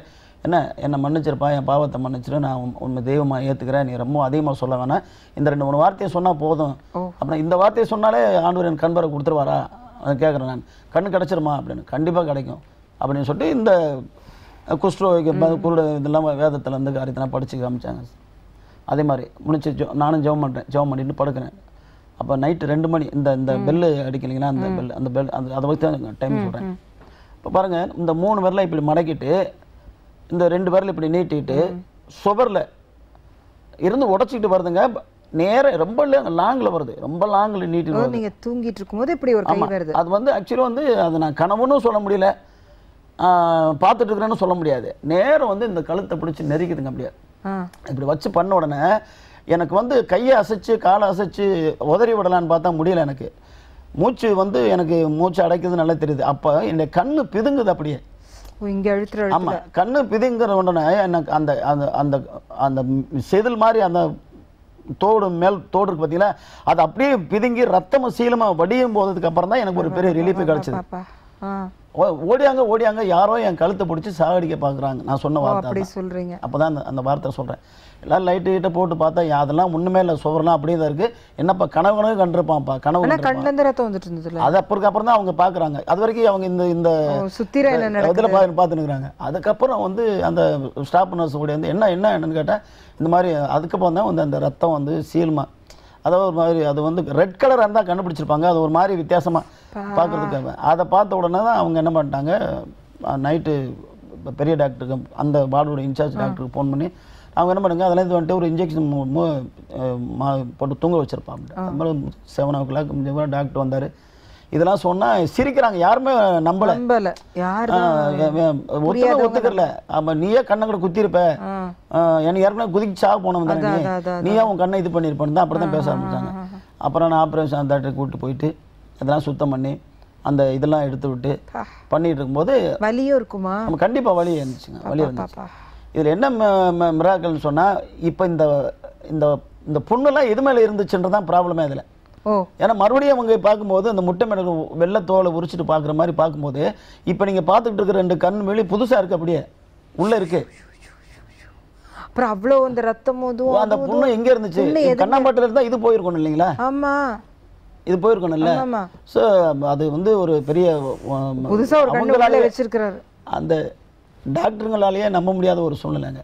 என்ன என்னை மன்னிச்சிருப்பா என் பாவத்தை மன்னிச்சிரு நான் உன்- உண்மை தெய்வமாக ஏற்றுக்கிறேன் நீ ரொம்ப அதிகமாக சொல்ல வேணாம் இந்த ரெண்டு மூணு வார்த்தையை சொன்னால் போதும் ஓ. அப்புறம் இந்த வார்த்தையை சொன்னாலே ஆண்டவர் என் கண்பரை கொடுத்துருவாரா அதை கேட்குறேன் நான் கண்ணு கிடச்சிருமா அப்படின்னு கண்டிப்பாக கிடைக்கும் அப்படின்னு சொல்லிட்டு இந்த குஷ்டரோகிக்கு ப- குருட இதெல்லாம் வேதத்தில் இருந்து காரியத்தெல்லாம் படித்து காமிச்சாங்க அதே மாதிரி முடிச்சு ஜோ நானும் ஜெபம் பண்ணுறேன் ஜெபம் பண்ணிட்டு படுக்கிறேன் அப்போ நைட்டு ரெண்டு மணி இந்த இந்த பெல்லு அடிக்கலைங்களா அந்த பெல் அந்த பெல் அந்த அதை வச்சு தான் டைம் சொல்கிறேன் இப்போ பாருங்கள் இந்த மூணு விரலை இப்படி மடக்கிட்டு இந்த ரெண்டு விரல் இப்படி நீட்டிட்டு சுவரில் இருந்து உடச்சிக்கிட்டு வருதுங்க நேரம் ரொம்ப லாங்கில் வருது ரொம்ப லாங்கில் நீட்டிட்டு ஓ, வருது நீங்க தூங்கிட்டு இருக்கும்போது இப்படி ஒரு கை ஆமா. வருது அது வந்து ஆக்சுவலாக வந்து அது நான் கனவுன்னு சொல்ல முடியல ஆ, பார்த்துட்டு இருக்கிறேன்னு சொல்ல முடியாது நேரம் வந்து இந்த கழுத்தை பிடிச்சி நெரிக்குதுங்க அப்படியே ஆ இப்படி வச்சு பண்ண உடனே எனக்கு வந்து கையை அசைச்சு காலை அசைச்சு உதறி விடலான்னு பார்த்தா முடியல எனக்கு மூச்சு வந்து எனக்கு மூச்சு அடைக்குது நல்லா தெரியுது அப்போ என் கண்ணு பிதுங்குது அப்படியே ஓ, இங்க அழுத்துற ஆமா கண்ணு பிதுங்கிற உடனே எனக்கு அந்த அந்த அந்த அந்த செதில் மாதிரி அந்த தோடு மேல் தோடு இருக்கு பார்த்தீங்களா அது அப்படியே பிதுங்கி ரத்தமும் சீலமாக வடியும் போததுக்கு அப்புறம் தான் எனக்கு ஒரு பெரிய ரிலீஃப் கிடைச்சது பாப்பா ஆ ஓ- ஓடியாங்க ஓடியாங்க யாரோ என் கழுத்தை பிடிச்சி சாகடிக்க பார்க்குறாங்க நான் சொன்ன ஓ, வார்த்தை அப்படி அதான். சொல்றீங்க அப்பதான் அந்த அந்த வார்த்தை சொல்கிறேன் எல்லாம் லைட்டு கிட்ட போட்டு பார்த்தா யா, அதெல்லாம் ஒன்றுமே இல்லை சுவரெல்லாம் அப்படியே தான் இருக்குது என்னப்பா கனவு கனவு கண்டிருப்பான்ப்பா கனவு ஆனா கண்டிருப்பான். கண்ணுல இருந்து ரத்தம் வந்துட்டு இருந்ததுல அது அப்புறம் அப்புறம் தான் அவங்க பார்க்குறாங்க அது வரைக்கும் அவங்க இந்த இந்த ஓ, சுத்திர என்ன நடக்குது இதில் பார்த்து பார்த்துனுக்குறாங்க அதுக்கப்புறம் வந்து அந்த ஸ்டாப் நர்ஸ் கூட வந்து என்ன என்ன என்னன்னு கேட்டேன் இந்த மாதிரி அதுக்கப்புறம் தான் வந்து அந்த ரத்தம் வந்து சீல்மா அதாவது ஒரு மாதிரி அது வந்து ரெட் கலராக இருந்தால் கண்டுபிடிச்சிருப்பாங்க அது ஒரு மாதிரி வித்தியாசமாக பார்க்குறதுக்கு அதை பார்த்த உடனே தான் அவங்க என்ன பண்ணிட்டாங்க நைட்டு பெரிய டாக்டருக்கு அந்த வார்டோட இன்சார்ஜ் டாக்டருக்கு ஃபோன் பண்ணி அவங்க என்ன பண்ணுங்க அதில் இருந்து வந்துட்டு ஒரு இன்ஜெக்ஷன் போட்டு தூங்க வச்சிருப்பாங்க அப்புறம் செவன் ஓ கிளாக் டாக்டர் வந்தார் இதெல்லாம் சொன்னால் சிரிக்கிறாங்க யாருமே நம்பலை நம்பல யாரு ஒத்துக்க ஒத்துக்கல ஆமா நீயே கண்ணை கூட குத்திருப்ப ஆ. ஆ, எனக்கு ஏற்கனவே குதிச்சு சாக போனவன் தானே நீ அதான், அதான், நீயே உன் கண்ணை இது பண்ணியிருப்பான்னு தான் அப்படி தான் பேச ஆரம்பிச்சாங்க அப்புறம் நான் ஆப்ரேஷன் டாக்டர் கூப்பிட்டு போயிட்டு இதெல்லாம் சுத்தம் பண்ணி அந்த இதெல்லாம் எடுத்து விட்டு பா. பண்ணிட்டு இருக்கும்போது வலியும் இருக்குமா நம்ம கண்டிப்பா வலி இருந்துச்சுங்க வலி இருந்துச்சு பாப்பா இதுல என்ன மிராக்கல்னு சொன்னா இப்போ இந்த இந்த இந்த புண்ணெல்லாம் எது மேல இருந்துச்சுன்றதான் ப்ராப்ளமே அதில் ஓ ஏன்னா மறுபடியும் அவங்க பார்க்கும்போது அந்த முட்டை மேல வெள்ளை தோலை உரிச்சிட்டு பார்க்குற மாதிரி பார்க்கும்போது இப்போ நீங்க பார்த்துக்கிட்டு இருக்கிற ரெண்டு கண் வெளி புதுசா இருக்கு அப்படியே உள்ள இருக்கு அப்புறம் அவ்வளவு இந்த ரத்தமும் இதுவும் அந்த புண்ணு எங்க இருந்துச்சு புண்ணு கண்ணாம்பாட்டில் இருந்தா இது போயிருக்கணும் இல்லைங்களா ஆமா இது போயிருக்கணும்ல ஆமா ஸோ அது வந்து ஒரு பெரிய உம், புதுசா ஒரு கண்ணு உள்ள அவங்களாலேயே வச்சிருக்கிறாரு அந்த டாக்டருங்களாலேயே நம்ப முடியாத ஒரு சூழ்நிலைங்க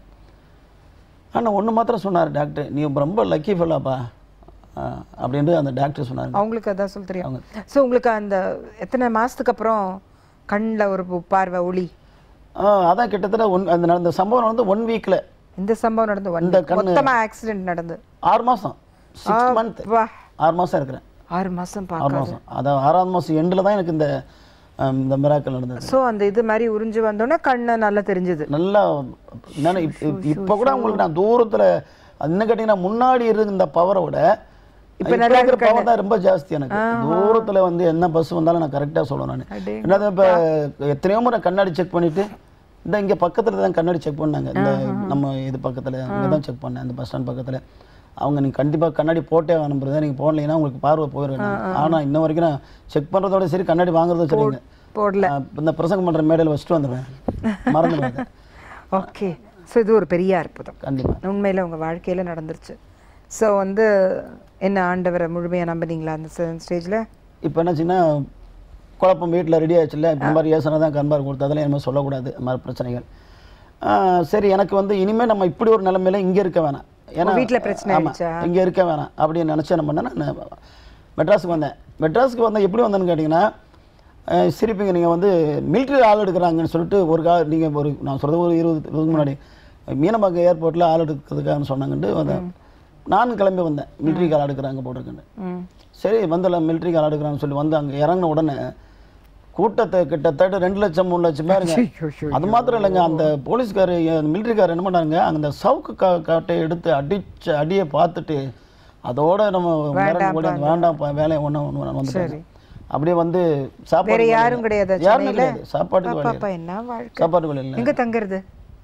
ஆனால் ஒன்று மாத்திரம் சொன்னார் டாக்டர் நீ ரொம்ப லக்கி ஃபெல்லாப்பா அப்படின்ட்டு அந்த டாக்டர் சொன்னாங்க அவங்களுக்கு அதான் சொல்ல தெரியும் ஸோ உங்களுக்கு அந்த எத்தனை மாசத்துக்கு அப்புறம் கண்ணுல ஒரு பு- பார்வை ஒளி ஆ, அதான் கிட்டத்தட்ட ஒன் அந்த நடந்த சம்பவம் வந்து ஒன் வீக்கில் இந்த சம்பவம் நடந்து இந்த வந்து கண்ணு- மொத்தமா ஆக்சிடென்ட் நடந்து ஆறு மாதம் சிக்ஸ் மந்த் வா ஆறு மாதம் இருக்கிறேன் ஆறு மாசம் ஆறு பார்க்க மாதம் அதான் ஆறாவது மாதம் எண்டில் தான் எனக்கு இந்த ஆம், இந்த மிராக்கள் நடந்தது ஸோ அந்த இது மாதிரி உறிஞ்சு வந்தோடனே கண்ணு நல்லா தெரிஞ்சது நல்லா என்னன்னா இப்- இப்- இப்போ கூட உங்களுக்கு நான் தூரத்தில் என்ன கேட்டிங்கன்னா முன்னாடி இருந்த பவரை விட இப்போ நல்லா இருக்கிற பவர் தான் ரொம்ப ஜாஸ்தி எனக்கு தூரத்தில் வந்து என்ன பஸ் வந்தாலும் நான் கரெக்டாக சொல்லுவேன் நான் அடே. என்னது இப்போ எத்தனையோ முறை கண்ணாடி செக் பண்ணிட்டு இந்த இங்கே பக்கத்தில் தான் கண்ணாடி செக் பண்ணாங்க இந்த நம்ம இது பக்கத்தில் இங்கே தான் செக் பண்ணேன் அந்த பஸ் ஸ்டாண்ட் பக்கத்தில் அவங்க நீங்கள் கண்டிப்பாக கண்ணாடி போட்டே அனுப்புறதா நீங்கள் போடலைன்னா உங்களுக்கு பார்வை போயிடும் ஆனால் இன்ன வரைக்கும் நான் செக் பண்ணுறதோட சரி கண்ணாடி வாங்குறதோ சரிங்க போடல ஆ, இந்த பிரசங்கம் பண்ணுற மேடையில் வச்சுட்டு வந்துடுவேன் மறந்துடுவேன் அதை. ஓகே ஸோ இது ஒரு பெரிய அற்புதம் கண்டிப்பா உண்மையில உங்க வாழ்க்கையில நடந்துருச்சு ஸோ வந்து என்ன ஆண்டவரை முழுமையா நம்பினீங்களா அந்த ஸ்டேஜ்ல இப்போ என்னாச்சுன்னா குழப்பம் வீட்டில் ரெடி ஆச்சுல்ல இந்த மாதிரி ஏசனை தான் கண்பார் கொடுத்து அதெல்லாம் இனிமேல் சொல்லக்கூடாது இந்த மாதிரி பிரச்சனைகள் ஆ, சரி எனக்கு வந்து இனிமேல் நம்ம இப்படி ஒரு நிலைமையில இங்கே இருக்க வேணாம் ஏன்னா வீட்ல பிரச்சனை ஆமா, ஆயிடுச்சா? இங்கே இருக்க வேணாம் அப்படின்னு நினச்சி என்ன பண்ணேன் நான் மெட்ராஸுக்கு வந்தேன் மெட்ராஸுக்கு வந்தேன் எப்படி வந்தேன்னு கேட்டிங்கன்னா அஹ், சிரிப்பீங்க நீங்கள் வந்து மிலிட்ரி ஆள் எடுக்கிறாங்கன்னு சொல்லிட்டு ஒரு கா நீங்கள் ஒரு நான் சொல்கிறது ஒரு இருபது இதுக்கு முன்னாடி மீனம்பாக்கம் ஏர்போர்ட்டில் ஆள் எடுக்கிறதுக்காகன்னு சொன்னாங்கன்ட்டு வந்தேன் நானும் கிளம்பி வந்தேன் மிலிட்ரிக்கு ஆள் எடுக்கிறாங்க போட்டிருக்குன்னு ம் சரி வந்துடலாம் மிலிட்ரிக்கு ஆள் எடுக்கிறான்னு சொல்லி வந்து அங்கே இறங்கின உடனே கூட்டத்தை கிட்டத்தட்ட ரெண்டு லட்சம் மூணு லட்சம் பேருங்க அது மாத்திரம் இல்லைங்க அந்த போலீஸ்கார் மிலிட்ரிக்கார் என்ன பண்ணாங்க அந்த சவுக்கு கா காட்டை எடுத்து அடிச்ச அடியை பார்த்துட்டு அதோட நம்ம மிரண்டு ஓடி அந்த வேண்டாம் வேலையை ஒன்று ஒன்று வந்துட்டாங்க அப்படியே வந்து சாப்பாடு வேற யாரும் கிடையாது யாருமே சென்னையில கிடையாது சாப்பாட்டுக்கு வழி பாப்பா என்ன வாழ்க்கை சாப்பாட்டுக்கு வழி இல்லை எங்க தங்குறது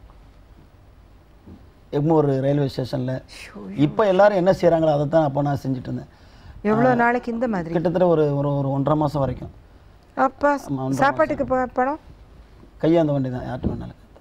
எக்மோர் ரயில்வே ஸ்டேஷனில் இப்போ எல்லாரும் என்ன செய்கிறாங்களோ அதை தான் அப்போ நான் செஞ்சுட்டு இருந்தேன் எவ்வளவு நாளைக்கு இந்த மாதிரி கிட்டத்தட்ட ஒரு ஒரு ஒரு ஒன்றரை மாதம் வரைக்கும் அப்பா சாப்பாட்டுக்கு ப- பணம் கையாந்த வண்டி தான் யார்ட்டு வேணாலும்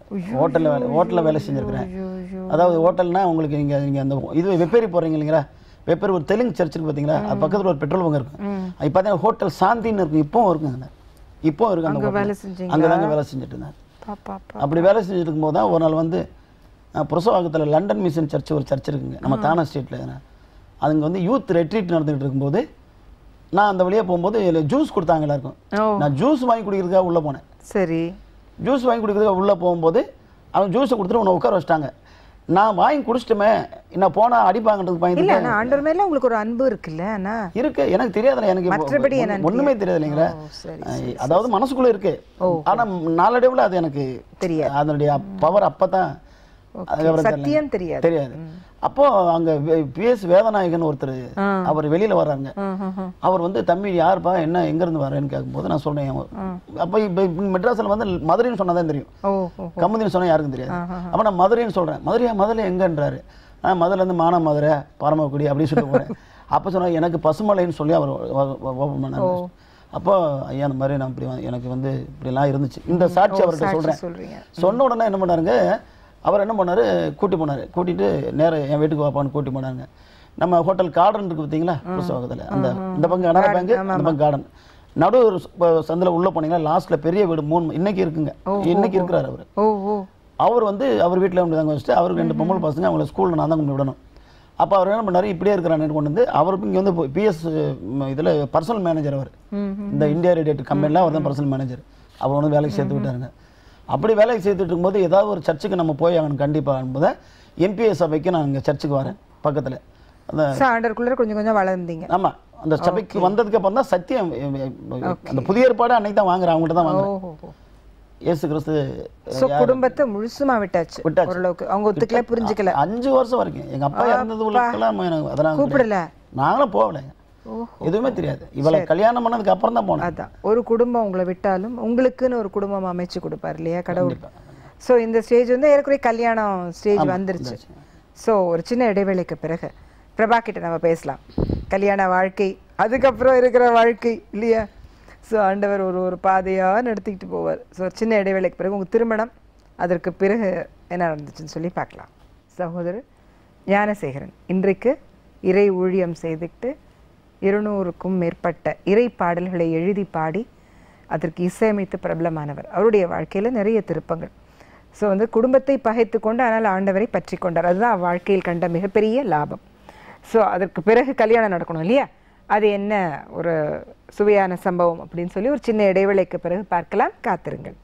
ஹோட்டலில் வேலை ஹோட்டலில் வேலை செஞ்சுருக்கிறேன் ஐயோ ஐயோ அதாவது ஹோட்டல்னா உங்களுக்கு நீங்கள் நீங்கள் அந்த இது வெப்பேரி போகிறீங்க இல்லைங்களா வெப்பேரி ஒரு தெலுங்கு சர்ச் இருக்கு பார்த்தீங்களா அது பக்கத்தில் ஒரு பெட்ரோல் பங்க் இருக்கும் அது பார்த்தீங்கன்னா ஹோட்டல் சாந்தின்னு இருக்கும் இப்போவும் இருக்குங்க இப்போவும் இருக்கு அந்த வேலை hotel. செஞ்சீங்க அங்கே தாங்க வேலை செஞ்சுட்டு இருந்தேன் பாப்பா பா அப்படி வேலை செஞ்சுட்டு இருக்கும்போது தான் ஒரு நாள் வந்து அஹ், புரசவாக்கத்தில் லண்டன் மிஷன் சர்ச் ஒரு சர்ச் இருக்குங்க நம்ம தானா ஸ்ட்ரீட்டில் அதுங்க வந்து யூத் ரெட்ரீட் நடந்துகிட்டு இருக்கும்போது நான் அந்த வழியாக போகும்போது ஜூஸ் கொடுத்தாங்க எல்லாருக்கும் ஓ நான் ஜூஸ் வாங்கி குடிக்கிறதுக்காக உள்ளே போனேன் சரி ஜூஸ் வாங்கி குடிக்கிறதுக்கு உள்ளே போகும்போது அவன் ஜூஸை கொடுத்துட்டு உன்னை உட்கார வச்சிட்டாங்க நான் வாங்கி குடிச்சிட்டுமே நான் போனால் அடிப்பாங்கன்றதுக்கு இல்ல பயந்து ஆனா ஆண்டவர் மேல உங்களுக்கு ஒரு அன்பு இருக்குல்ல ஆனா இருக்கு எனக்கு தெரியாதுல எனக்கு இப்போ மற்றபடி ஒண்ணு- என்னன்னு ஒண்ணுமே தெரியாது இல்லைங்களா ஓ, சரி, அஹ் அதாவது மனசுக்குள்ள இருக்கு ஆனா நாளடைவுல அது எனக்கு தெரியாது. அதனுடைய பவர் அப்பதான் அதுக்கப்புறம் தெரியல. சத்தியம் தெரியாது தெரியாது அப்போ அங்க பிஎஸ் வேதநாயகன் ஒருத்தர் ஆ. அவர் வெளியில வர்றாங்க ம், ம், ம். அவர் வந்து தம்பி யாருப்பா என்ன எங்க இருந்து வரேன்னு கேட்கும்போது நான் சொல்றேன் அப்போ இப்போ மெட்ராஸ்ல வந்து மதுரைன்னு சொன்னாதான் தெரியும் ஓ ஓ கமுதின்னு சொன்னா யாருக்கும் தெரியாது அப்போ நான் மதுரைன்னு சொல்றேன் மதுரையா மதுரை எங்கன்றாரு நான் மதுரைல இருந்து மானா மதுரை பரமக்குடி அப்படின்னு சொல்லிட்டு போறேன் அப்போ சொன்னா எனக்கு பசுமலைன்னு சொல்லி அவர் ஓப்பன் பண்ணாங்க அப்போ ஐயா அந்த மாதிரி நான் இப்படி வந்து- எனக்கு வந்து இப்படிலாம் இருந்துச்சு இந்த சாட்சி அவர்கிட்ட சொல்றேன் சொல்றீங்க சொன்ன உடனே என்ன பண்ணாருங்க அவர் என்ன பண்ணாரு கூட்டி போனாரு கூட்டிட்டு நேரா என் வீட்டுக்கு வாப்பான்னு கூட்டி போனாங்க நம்ம ஹோட்டல் கார்டன் இருக்கு பார்த்தீங்களா புதுசாகத்தில் அந்த இந்த பக்கம் கனரா பேங்க் இந்த பக்கம் கார்டன் நடு ஒரு ச- சந்தில உள்ள போனீங்கன்னா லாஸ்ட்ல பெரிய வீடு மூணு இன்னைக்கு இருக்குங்க இன்னைக்கு இருக்கிறாரு அவர் ஓ ஓ அவர் வந்து அவர் வீட்டில் கொண்டு தாங்க வச்சுட்டு அவருக்கு ரெண்டு பொம்பளை பசங்க அவங்கள ஸ்கூலில் நான் தான் கொண்டு விடணும் அப்போ அவர் என்ன பண்ணாரு இப்படியே இருக்கிறான்னு கொண்டு வந்து அவருக்கு இங்கே வந்து பிஎஸ் இதில் பர்சனல் மேனேஜர் அவர் ம், இந்த இந்தியா ரேடியேட் கம்பெனியில் அவர் தான் பர்சனல் மேனேஜர் அவர் வந்து வேலைக்கு சேர்த்து விட்டாருங்க அப்படி வேலைக்கு சேர்த்துட்டு இருக்கும்போது ஏதாவது ஒரு சர்ச்சுக்கு நம்ம போய் ஆகணும் கண்டிப்பாக என்பதை எம்பிஏ சபைக்கு நான் இங்கே சர்ச்சுக்கு வரேன் பக்கத்தில் அந்த ஸோ ஆண்டவருக்குள்ள கொஞ்சம் கொஞ்சம் வளர்ந்தீங்க ஆமா அந்த சபைக்கு வந்ததுக்கு அப்புறம் தான் சத்தியம் அந்த புதிய ஏற்பாடு அன்னைக்கு தான் வாங்குறேன் அவங்கள்ட்ட தான் வாங்குறேன் ஓ ஓ இயேசு கிறிஸ்து ஸோ குடும்பத்தை முழுசுமா விட்டாச்சு விட்டாச்சு. ஓரளவுக்கு அவங்க ஒத்துக்கல புரிஞ்சுக்கல அஞ்சு வருஷம் வரைக்கும் எங்க அப்பா இறந்தது உள்ளக்கெல்லாம் எனக்கு அதெல்லாம் கூப்பிடல நாங்களும் போகலைங்க ஓ எதுவுமே தெரியாது இவளை கல்யாணம் பண்ணதுக்கு அப்புறம் தான் போனேன் அதான் ஒரு குடும்பம் உங்களை விட்டாலும் உங்களுக்குன்னு ஒரு குடும்பம் அமைச்சு கொடுப்பார் இல்லையா கடவுள் ஸோ இந்த ஸ்டேஜ் வந்து ஏற்கனவே கல்யாணம் ஸ்டேஜ் வந்துருச்சு ஸோ ஒரு சின்ன இடைவேளைக்கு பிறகு பிரபா கிட்ட நம்ம பேசலாம் கல்யாண வாழ்க்கை அதுக்கப்புறம் இருக்கிற வாழ்க்கை இல்லையா ஸோ ஆண்டவர் ஒரு ஒரு பாதையாக நடத்திக்கிட்டு போவார் ஸோ சின்ன இடைவேளைக்கு பிறகு உங்கள் திருமணம் அதற்கு பிறகு என்ன நடந்துச்சுன்னு சொல்லி பார்க்கலாம் சகோதரர் ஞானசேகரன் இன்றைக்கு இறை ஊழியம் செய்துக்கிட்டு இருநூறுக்கும் மேற்பட்ட இறை பாடல்களை எழுதி பாடி அதற்கு இசையமைத்து பிரபலமானவர் அவருடைய வாழ்க்கையில் நிறைய திருப்பங்கள் ஸோ வந்து குடும்பத்தை பகைத்து கொண்டு ஆனால் ஆண்டவரை பற்றி கொண்டார் அதுதான் வாழ்க்கையில் கண்ட மிகப்பெரிய லாபம் ஸோ அதற்கு பிறகு கல்யாணம் நடக்கணும் இல்லையா அது என்ன ஒரு சுவையான சம்பவம் அப்படின்னு சொல்லி ஒரு சின்ன இடைவேளைக்கு பிறகு பார்க்கலாம் காத்திருங்கள்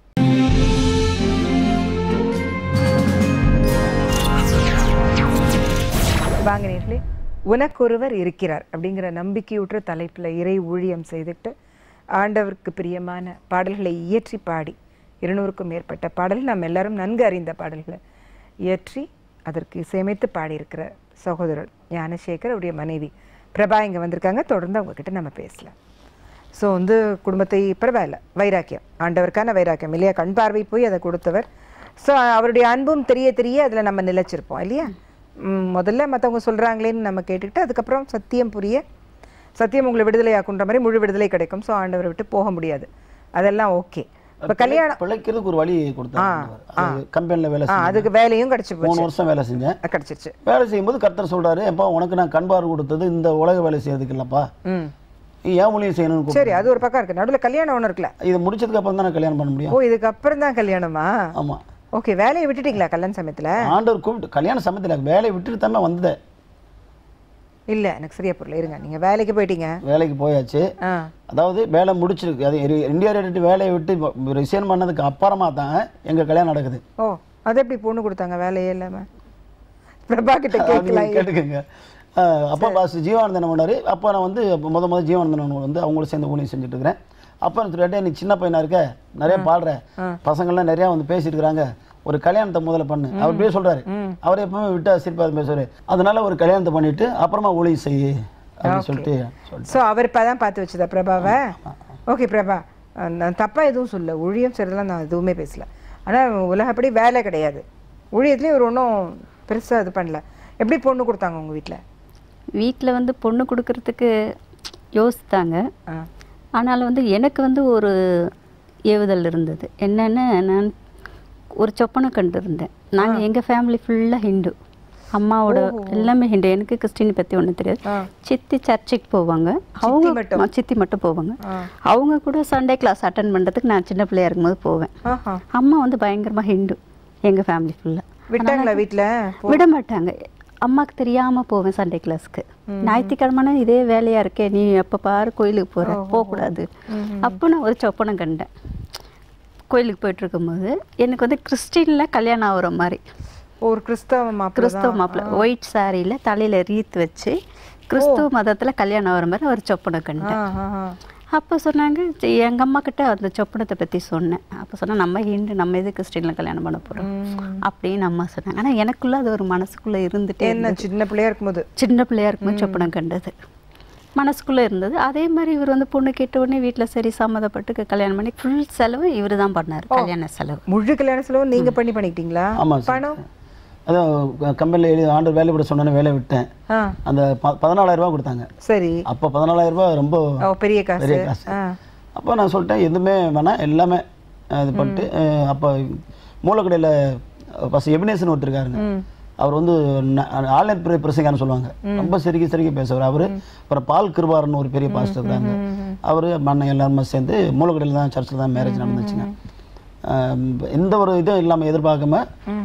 வாங்க நேர்களே உனக்கொருவர் இருக்கிறார் அப்படிங்கிற நம்பிக்கையூற்ற தலைப்பில் இறை ஊழியம் செய்துட்டு ஆண்டவருக்கு பிரியமான பாடல்களை இயற்றி பாடி இருநூறுக்கும் மேற்பட்ட பாடல் நாம் எல்லாரும் நன்கு அறிந்த பாடல்களை இயற்றி அதற்கு இசையமைத்து பாடியிருக்கிற சகோதரர் ஞானசேகர் அவருடைய மனைவி பிரபா இங்கே வந்திருக்காங்க தொடர்ந்து அவங்கக்கிட்ட நம்ம பேசலாம் ஸோ வந்து குடும்பத்தை பரவாயில்ல வைராக்கியம் ஆண்டவருக்கான வைராக்கியம் இல்லையா கண் பார்வை போய் அதை கொடுத்தவர் ஸோ அவருடைய அன்பும் தெரிய தெரிய அதில் நம்ம நிலைச்சிருப்போம் இல்லையா ம், முதல்ல மற்றவங்க சொல்கிறாங்களேன்னு நம்ம கேட்டுக்கிட்டு அதுக்கப்புறம் சத்தியம் புரிய சத்தியம் உங்களை விடுதலையாக்குன்ற மாதிரி முழு விடுதலை கிடைக்கும் ஸோ ஆண்டவரை விட்டு போக முடியாது அதெல்லாம் ஓகே இப்போ கல்யாணம் பிழைக்கிறதுக்கு ஒரு வழி கொடுத்தாரு கம்பெனியில் வேலை ஆ செஞ்சேன் அதுக்கு வேலையும் கிடச்சி போச்சு மூணு வருஷம் வேலை செஞ்சேன் கிடச்சிருச்சு வேலை செய்யும்போது கர்த்தர் சொல்றாரு எப்பா உனக்கு நான் கண் பார்வை கொடுத்தது இந்த உலக வேலை செய்யறதுக்கு இல்லப்பா ம் நீ ஏன் மொழியை செய்யணும்னு கூப்பிட்டு. சரி அது ஒரு பக்கம் இருக்கு நடுவில் கல்யாணம் ஒன்று இருக்குல்ல இது முடிச்சதுக்கு அப்புறம் தான் நான் கல்யாணம் பண்ண முடியும் ஓ இதுக்கு அப்புறம் தான் கல்யாணமா ஆமா ஓகே வேலையை விட்டுட்டீங்களா கல்யாண சமயத்தில் ஆண்டவர் கூப்பிட்டு கல்யாண சமயத்தில் வேலையை விட்டுட்டு தானே வந்ததே இல்லை எனக்கு சரியா புரியல இருங்க நீங்கள் வேலைக்கு போயிட்டீங்க வேலைக்கு போயாச்சு ஆ அதாவது வேலை முடிச்சிருக்கு அது இரு- இந்தியா ரேட்டு வேலையை விட்டு ரிசைன் பண்ணதுக்கு அப்புறமா தான் எங்க கல்யாணம் நடக்குது ஓ அது எப்படி பொண்ணு கொடுத்தாங்க வேலையே இல்லாம பிரபா கிட்ட கேட்கலாம் நீங்க கேட்டுக்கோங்க அஹ் அப்பா பாஸ் ஜீவானந்தன் என்ன பண்ணாரு அப்போ நான் வந்து அப்ப முத முத ஜீவானந்தன் வந்து அவங்கள சேர்ந்து ஊழியம் செஞ்சுட்டு இருக்கிறேன் அப்போ சொல்லிட்டு நீ சின்ன பையனா இருக்க நிறைய பாடுற பசங்கள்லாம் நிறைய வந்து பேசிட்டு இருக்கிறாங்க ஒரு கல்யாணத்தை முதல்ல பண்ணு அவர் அப்படியே சொல்றாரு அவர் எப்பவுமே விட்டா சிரிப்பாரு பேசுவாரு அதனால ஒரு கல்யாணத்தை பண்ணிட்டு அப்புறமா ஊழியம் செய்யு அப்படின்னு சொல்லிட்டு சொல்லிட்டு ஸோ அவர் இப்போ தான் பார்த்து வச்சதா பிரபாவை ஓகே பிரபா அஹ் நான் தப்பாக எதுவும் சொல்ல ஊழியம் செய்கிறதுலாம் நான் எதுவுமே பேசல ஆனால் உலகப்படி வேலை கிடையாது ஊழியத்துலேயும் ஒரு ஒன்றும் பெருசாக இது பண்ணல எப்படி பொண்ணு கொடுத்தாங்க உங்கள் வீட்டில் வீட்டில் வந்து பொண்ணு கொடுக்கறதுக்கு யோசித்தாங்க ஆ ஆனாலும் வந்து எனக்கு வந்து ஒரு ஏவுதல் இருந்தது என்னென்னா நான் ஒரு சொப்பனை கண்டு இருந்தேன் நாங்கள் எங்கள் ஃபேமிலி ஃபுல்லாக ஹிந்து அம்மாவோட எல்லாமே ஹிந்து எனக்கு கிறிஸ்டின் பற்றி ஒன்றும் தெரியாது ஆ. சித்தி சர்ச்சுக்கு போவாங்க அவங்க மட்டும்? ஆ, சித்தி மட்டும் போவாங்க ஆ. அவங்க கூட சண்டே கிளாஸ் அட்டன் பண்ணுறதுக்கு நான் சின்ன பிள்ளையா இருக்கும்போது போவேன் ஆஹா அம்மா வந்து பயங்கரமாக ஹிந்து எங்கள் ஃபேமிலி ஃபுல்லாக விட்டாங்களா வீட்ல விட மாட்டாங்க அம்மாக்கு தெரியாம போவேன் சண்டே கிளாஸ்க்கு ஞாயிற்றுக்கிழமைனா இதே வேலையா இருக்கே நீ எப்போ பாரு கோயிலுக்கு போற போகக்கூடாது அப்போ நான் ஒரு சொப்பனம் கண்டேன் கோயிலுக்கு போயிட்டு இருக்கும்போது எனக்கு வந்து கிறிஸ்டின்ல கல்யாணம் ஆகுற மாதிரி ஒரு கிறிஸ்தவ மாப்பிள்ளை கிறிஸ்தவ மாப்பிள்ளை ஒயிட் சாரியில தலையில ரீத் வச்சு கிறிஸ்துவ மதத்துல கல்யாணம் ஆகுற மாதிரி ஒரு சொப்பனம் கண்டேன் அப்போ சொன்னாங்க "சரி, எங்க அம்மா கிட்ட அந்த சொப்பனத்தை பத்தி சொன்னேன் அப்போ சொன்னா நம்ம ஹிந்து நம்ம எது கிறிஸ்டின்ல கல்யாணம் பண்ண போறோம் அப்படின்னு அம்மா சொன்னாங்க ஆனா எனக்குள்ள அது ஒரு மனசுக்குள்ள இருந்துட்டே என்ன சின்ன பிள்ளையா இருக்கும்போது சின்ன பிள்ளையா இருக்கும்போது சொப்பனம் கண்டது மனசுக்குள்ளே இருந்தது அதே மாதிரி இவர் வந்து பொண்ணு கேட்ட உடனே வீட்டில் சரி சம்மதப்பட்டு கல்யாணம் பண்ணி ஃபுல் செலவு இவர் தான் பண்ணார் கல்யாண செலவு முழு கல்யாண செலவு நீங்க பண்ணி பண்ணிக்கிட்டீங்களா ஆமாம் சார் பணம் அதான் கம்பெனியில் எழுதி ஆண்டு வேலை விட சொன்னோன்னே வேலை விட்டேன் ஆ அந்த ப பதினாலாயிரம் ரூபாய் கொடுத்தாங்க சரி அப்போ பதினாலாயிரம் ரூபாய் ரொம்ப ஓ பெரிய காசு பெரிய காசு ஆ அப்போ நான் சொல்லிட்டேன் எதுவுமே வேணாம் எல்லாமே அஹ், இது பண்ணிட்டு அஹ், அப்போ மூலக்கடையில் ஃபஸ்ட் எபினேசன் ஒருத்தர் இருக்காருங்க அவர் வந்து ஆன்லைன் பிரசங்கான்னு சொல்லுவாங்க ரொம்ப சிரிக்கி சிரிக்கி பேசுவார் அவர் அப்புறம் பால் கிருபாரன் ஒரு பெரிய பாஸ்டர் இருக்காங்க அவர் மண்ணை எல்லாருமே சேர்ந்து மூலக்கடையில் தான் சர்ச்சில் தான் மேரேஜ் நடந்துச்சுங்க அஹ், எந்த ஒரு இதுவும் இல்லாமல் எதிர்பார்க்காம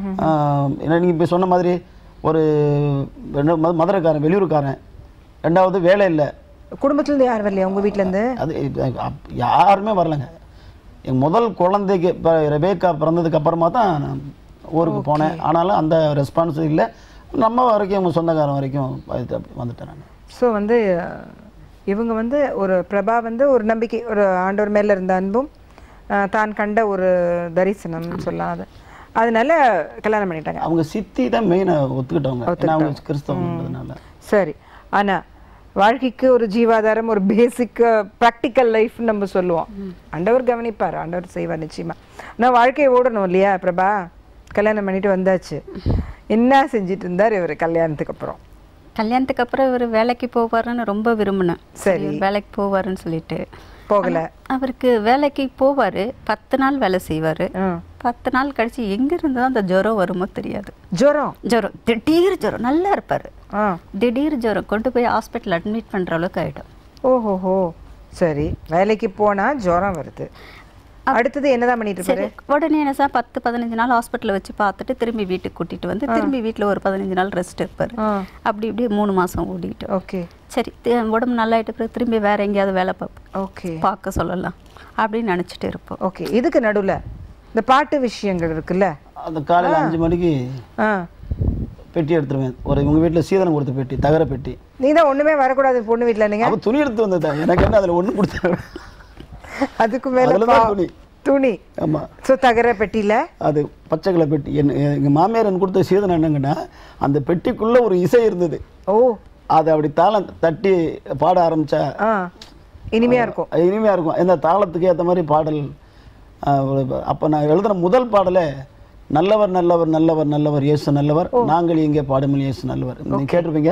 அஹ், ஏன்னா நீங்கள் இப்போ சொன்ன மாதிரி ஒரு ரெண்டு- மது- மதுரைக்காரன் வெளியூருக்காரன் ரெண்டாவது வேலை இல்லை குடும்பத்துல இருந்து யார் வரலையா உங்க வீட்ல இருந்து அது இது அப்- யாருமே வரலைங்க என் முதல் குழந்தைக்கு இப்போ ரெபேக்கா பிறந்ததுக்கு அப்புறமா தான் நான் ஊருக்கு போனேன் ஆனாலும் அந்த ரெஸ்பான்ஸ் இல்லை நம்ம வரைக்கும் அவங்க சொந்தக்காரன் வரைக்கும் இது அப்படி வந்துட்டேன் நான் ஸோ வந்து அஹ், இவங்க வந்து ஒரு பிரபா வந்து ஒரு நம்பிக்கை ஒரு ஆண்டவர் மேல இருந்த அன்பும் அஹ், தான் கண்ட ஒரு தரிசனம் சொல்லலாம் அது அதனால கல்யாணம் பண்ணிட்டாங்க அவங்க சித்தி தான் மெயினாக ஒத்துக்கிட்டவங்க ஏன்னா அவங்க கிறிஸ்தவங்கிறதுனால சரி ஆனா வாழ்க்கைக்கு ஒரு ஜீவாதாரம் ஒரு பேசிக் ப்ராக்டிக்கல் லைஃப் நம்ம சொல்லுவோம் ஆண்டவர் கவனிப்பார் ஆண்டவர் செய்வார் நிச்சயமா ஆனால் வாழ்க்கையை ஓடணும் இல்லையா பிரபா கல்யாணம் பண்ணிட்டு வந்தாச்சு என்ன செஞ்சுட்டு இருந்தார் இவர் கல்யாணத்துக்கு அப்புறம் கல்யாணத்துக்கு அப்புறம் இவர் வேலைக்கு போவாருன்னு ரொம்ப விரும்பினேன் சரி. இவர் வேலைக்கு போவாருன்னு சொல்லிட்டு போகல அவருக்கு வேலைக்கு போவார் பத்து நாள் வேலை செய்வார் ஆ. பத்து நாள் கழிச்சு எங்கேருந்து தான் அந்த ஜுரம் வருமோ தெரியாது ஜுரம் ஜுரம் திடீர் ஜுரம் நல்லா இருப்பார் ஆ திடீர் ஜுரம் கொண்டு போய் ஹாஸ்பிட்டல் அட்மிட் பண்ணுற அளவுக்கு ஆகிடும் ஓஹோஹோ சரி வேலைக்கு போனா ஜுரம் வருது அடுத்தது என்னதான் பண்ணிட்டு இருப்பாரு சரி உடனே என்ன சார் பத்து பதினஞ்சு நாள் ஹாஸ்பிட்டலில் வச்சு பார்த்துட்டு திரும்பி வீட்டுக்கு கூட்டிட்டு வந்து திரும்பி வீட்டில் ஒரு பதினஞ்சு நாள் ரெஸ்ட் இருப்பார் ஆ அப்படி இப்படி மூணு மாதம் ஓடிட்டு ஓகே சரி தி- உடம்பு நல்லாயிட்ட பிறகு திரும்பி வேற எங்கேயாவது வேலை பார்ப்போம் ஓகே பார்க்க சொல்லலாம் அப்படின்னு நினச்சிட்டு இருப்போம் ஓகே இதுக்கு நடுவுல இந்த பாட்டு விஷயங்கள் இருக்குல்ல அந்த காலையில் அஞ்சு மணிக்கு ஆ பெட்டி எடுத்துருவேன் ஒரு உங்கள் வீட்டில் சீதனம் கொடுத்த பெட்டி தகர பெட்டி நீ தான் ஒண்ணுமே வரக்கூடாது பொண்ணு வீட்ல நீங்க அவள் துணி எடுத்து வந்ததா எனக்கு என்ன அதில் ஒன்று கொடுத்தாங்க அதுக்கு மேல அதுல தான் பா- துணி. துணி ஆமாம் சோ தகர பெட்டியில அது பச்சை கலர் பெட்டி என் எங்கள் மாமியார் எனக்கு கொடுத்த சீதனம் என்னங்கன்னா அந்த பெட்டிக்குள்ளே ஒரு இசை இருந்தது ஓ அது அப்படி தாளம் தட்டி பாட ஆரம்பிச்சா ஆ இனிமையா இருக்கும் அது இனிமையா இருக்கும் இந்த தாளத்துக்கு ஏற்ற மாதிரி பாடல் அப்போ நான் எழுதின முதல் பாடலே நல்லவர் நல்லவர் நல்லவர் நல்லவர் இயேசு நல்லவர் நாங்கள் இங்கே பாடுமல் இயேசு நல்லவர் நீங்க கேட்டிருப்பீங்க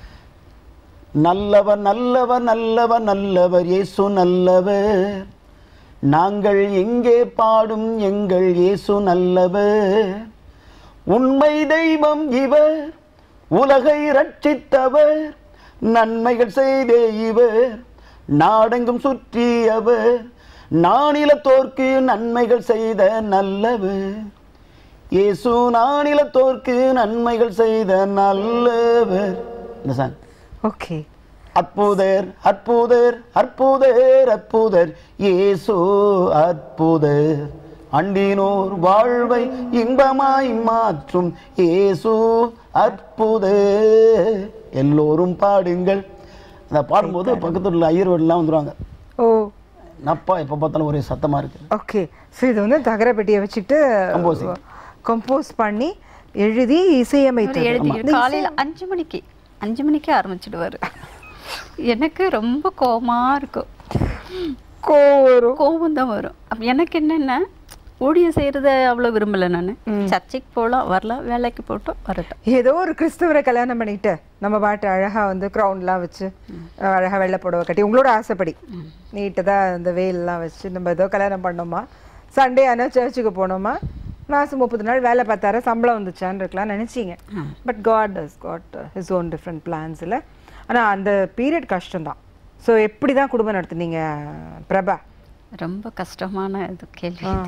நல்லவர் நல்லவர் நல்லவர் நல்லவர் இயேசு நல்லவர் நாங்கள் எங்கே பாடும் எங்கள் இயேசு நல்லவர் உண்மை தெய்வம் இவர் உலகை ரட்சித்தவர் நன்மைகள் செய்தே இவர் நாடெங்கும் சுற்றியவர் நானிலத்தோர்க்கு நன்மைகள் செய்த நல்லவர் இயேசு நானிலத்தோர்க்கு நன்மைகள் செய்த நல்லவர் இந்த சாங் ஓகே அற்புதர் அற்புதர் அற்புதர் அற்புதர் இயேசு அற்புதர் அண்டினோர் வாழ்வை இன்பமாய் மாற்றும் இயேசு அற்புதர் எல்லோரும் பாடுங்கள் அந்த பாடும்போது பக்கத்துல உள்ள ஐயர் வீடுலாம் வந்துருவாங்க ஓ நப்பா எப்போ பார்த்தாலும் ஒரே சத்தமா இருக்கு ஓகே ஸோ இது வந்து தகர பெட்டியை வச்சுட்டு Composing. கம்போஸ் பண்ணி எழுதி இசையமைத்தது எழுதி காலையில் அஞ்சு மணிக்கு அஞ்சு மணிக்கு ஆரம்பிச்சிடுவாரு எனக்கு ரொம்ப கோவமா இருக்கும் கோவம் வரும் கோவம் தான் வரும் அப்ப எனக்கு என்னென்ன ஊழியம் செய்யறத அவ்வளோ விரும்பல நான் சர்ச்சைக்கு போகலாம் வரலாம் வேலைக்கு போட்டோம் வரட்டும் ஏதோ ஒரு கிறிஸ்துவரை கல்யாணம் பண்ணிட்டு நம்ம பாட்டு அழகா வந்து க்ரௌண்ட்லாம் வச்சு அஹ், அழகா வெள்ளை புடவை கட்டி உங்களோட ஆசைப்படி நீட்டதா இந்த வெயிலெலாம் வச்சு நம்ம ஏதோ கல்யாணம் பண்ணோமா சண்டே ஆனால் சர்ச்சுக்கு போனோமா மாதம் முப்பது நாள் வேலை பார்த்தாரு சம்பளம் வந்துச்சான்னு இருக்கலாம் நினச்சிங்க but god has got his own different plans இல்லை ஆனால் அந்த பீரியட் கஷ்டம்தான் ஸோ எப்படி தான் குடும்பம் நடத்துனீங்க பிரபா ரொம்ப கஷ்டமான இது கேள்வி ஆ.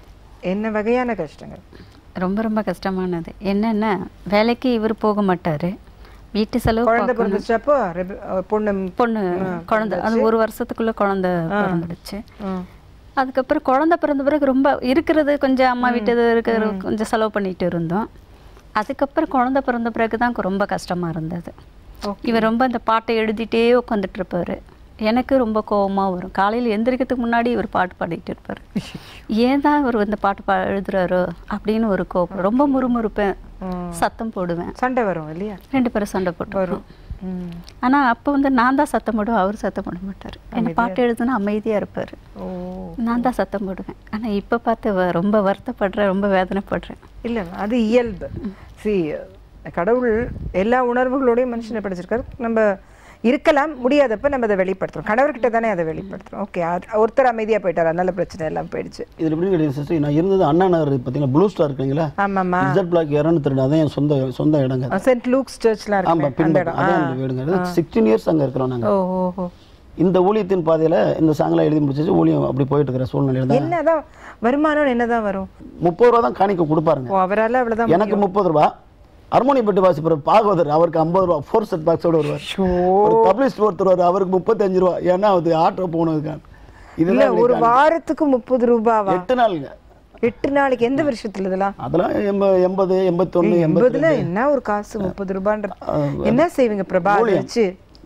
என்ன வகையான கஷ்டங்கள் ரொம்ப ரொம்ப கஷ்டமானது என்னென்ன வேலைக்கு இவர் போக மாட்டார் வீட்டு செலவு குழந்தை பார்க்கணும். பிறந்துச்சப்போ ரெப- அஹ் பொண்ணு பொண்ணு குழந்தை அது ஒரு வருஷத்துக்குள்ள குழந்தை பிறந்துடுச்சு ம். அதுக்கப்புறம் குழந்தை பிறந்த பிறகு ரொம்ப இருக்கிறது கொஞ்சம் அம்மா வீட்டு இருக்கிற கொஞ்சம் செலவு பண்ணிட்டு இருந்தோம் அதுக்கப்புறம் குழந்தை பிறந்த பிறகு தான் ரொம்ப கஷ்டமா இருந்தது இவர் ரொம்ப இந்த பாட்டை எழுதிட்டே உட்காந்துட்டு இருப்பாரு எனக்கு ரொம்ப கோவமா வரும் காலையில் எந்திரிக்கிறதுக்கு முன்னாடி இவர் பாட்டு பாடிட்டு இருப்பாரு ஏன் தான் இவர் இந்த பாட்டு பா எழுதுறாரோ அப்படின்னு ஒரு கோபம் ரொம்ப முறுமுறுப்பேன் சத்தம் போடுவேன் சண்டை வரும் இல்லையா ரெண்டு பேரும் சண்டை போட்டு வரும் ம். ஆனா அப்போ வந்து நான் தான் சத்தம் போடுவேன் அவர் சத்தம் போட மாட்டார் என்ன பாட்டு எழுதுனா அமைதியா இருப்பாரு ஓ நான் தான் சத்தம் போடுவேன் ஆனா இப்ப பார்த்து வ- ரொம்ப வருத்தப்படுறேன் ரொம்ப வேதனைப்படுறேன் இல்லை அது இயல்பு சி கடவுள் எல்லா உணர்வுகளோடையும் மனுஷனை படைச்சிருக்காரு நம்ம இருக்கலாம் முடியாதப்ப நம்ம அதை வெளிப்படுத்துறோம் கணவர்கிட்ட தானே அதை வெளிப்படுத்துறோம் ஓகே ஒருத்தர் அமைதியா போயிட்டார் அதனால பிரச்சனை எல்லாம் போயிடுச்சு இது எப்படி கிடையாது சிஸ்டர் நான் இருந்தது அண்ணா நகர் பார்த்தீங்கன்னா ப்ளூ ஸ்டார் இருக்குங்களா ஆமாம்மா இசட் பிளாக் இரநூத்தி ரெண்டு அதான் என் சொந்த சொந்த இடங்க சென்ட் லூக்ஸ் சர்ச்லாம் ஆமாம் இருக்கு அந்த பின்பக்கம் இடம் அதான் என்னோட வீடுங்க சிக்ஸ்டீன் இயர்ஸ் அங்கே இருக்கிறோம் நாங்கள் ஓ ஓ ஓ இந்த ஊழியத்தின் பாதையில் இந்த சாங்கெல்லாம் எழுதி முடிச்சிச்சு ஊழியம் அப்படி போயிட்டு இருக்கிற சூழ்நிலையில் தான் என்னதான் வருமானம் என்னதான் வரும் முப்பது ரூபா தான் காணிக்க கொடுப்பாருங்க ஓ அவரால அவ்வளவுதான் எனக்கு முப்பது ரூபா ஹார்மோனி பெட்டு வாசிப்பார் பாகவதர் அவருக்கு ஐம்பது ரூபா ஃபோர் செட் பாக்ஸோட வருவார் ஒரு பப்ளிஸ்ட் ஒருத்தர் வருவார் அவருக்கு முப்பத்தஞ்சு ரூபா ஏன்னா அது ஆட்டோ போனதுக்கான இல்ல இதெல்லாம் ஒரு வாரத்துக்கு முப்பது ரூபாவா எட்டு நாளுங்க எட்டு நாளைக்கு எந்த வருஷத்துல இதெல்லாம் அதெல்லாம் எண்ப எண்பது எண்பத்தொன்று எண்பது எண்பதுல என்ன ஒரு காசு முப்பது ரூபான்ற என்ன செய்வீங்க பிரபா அதை வச்சு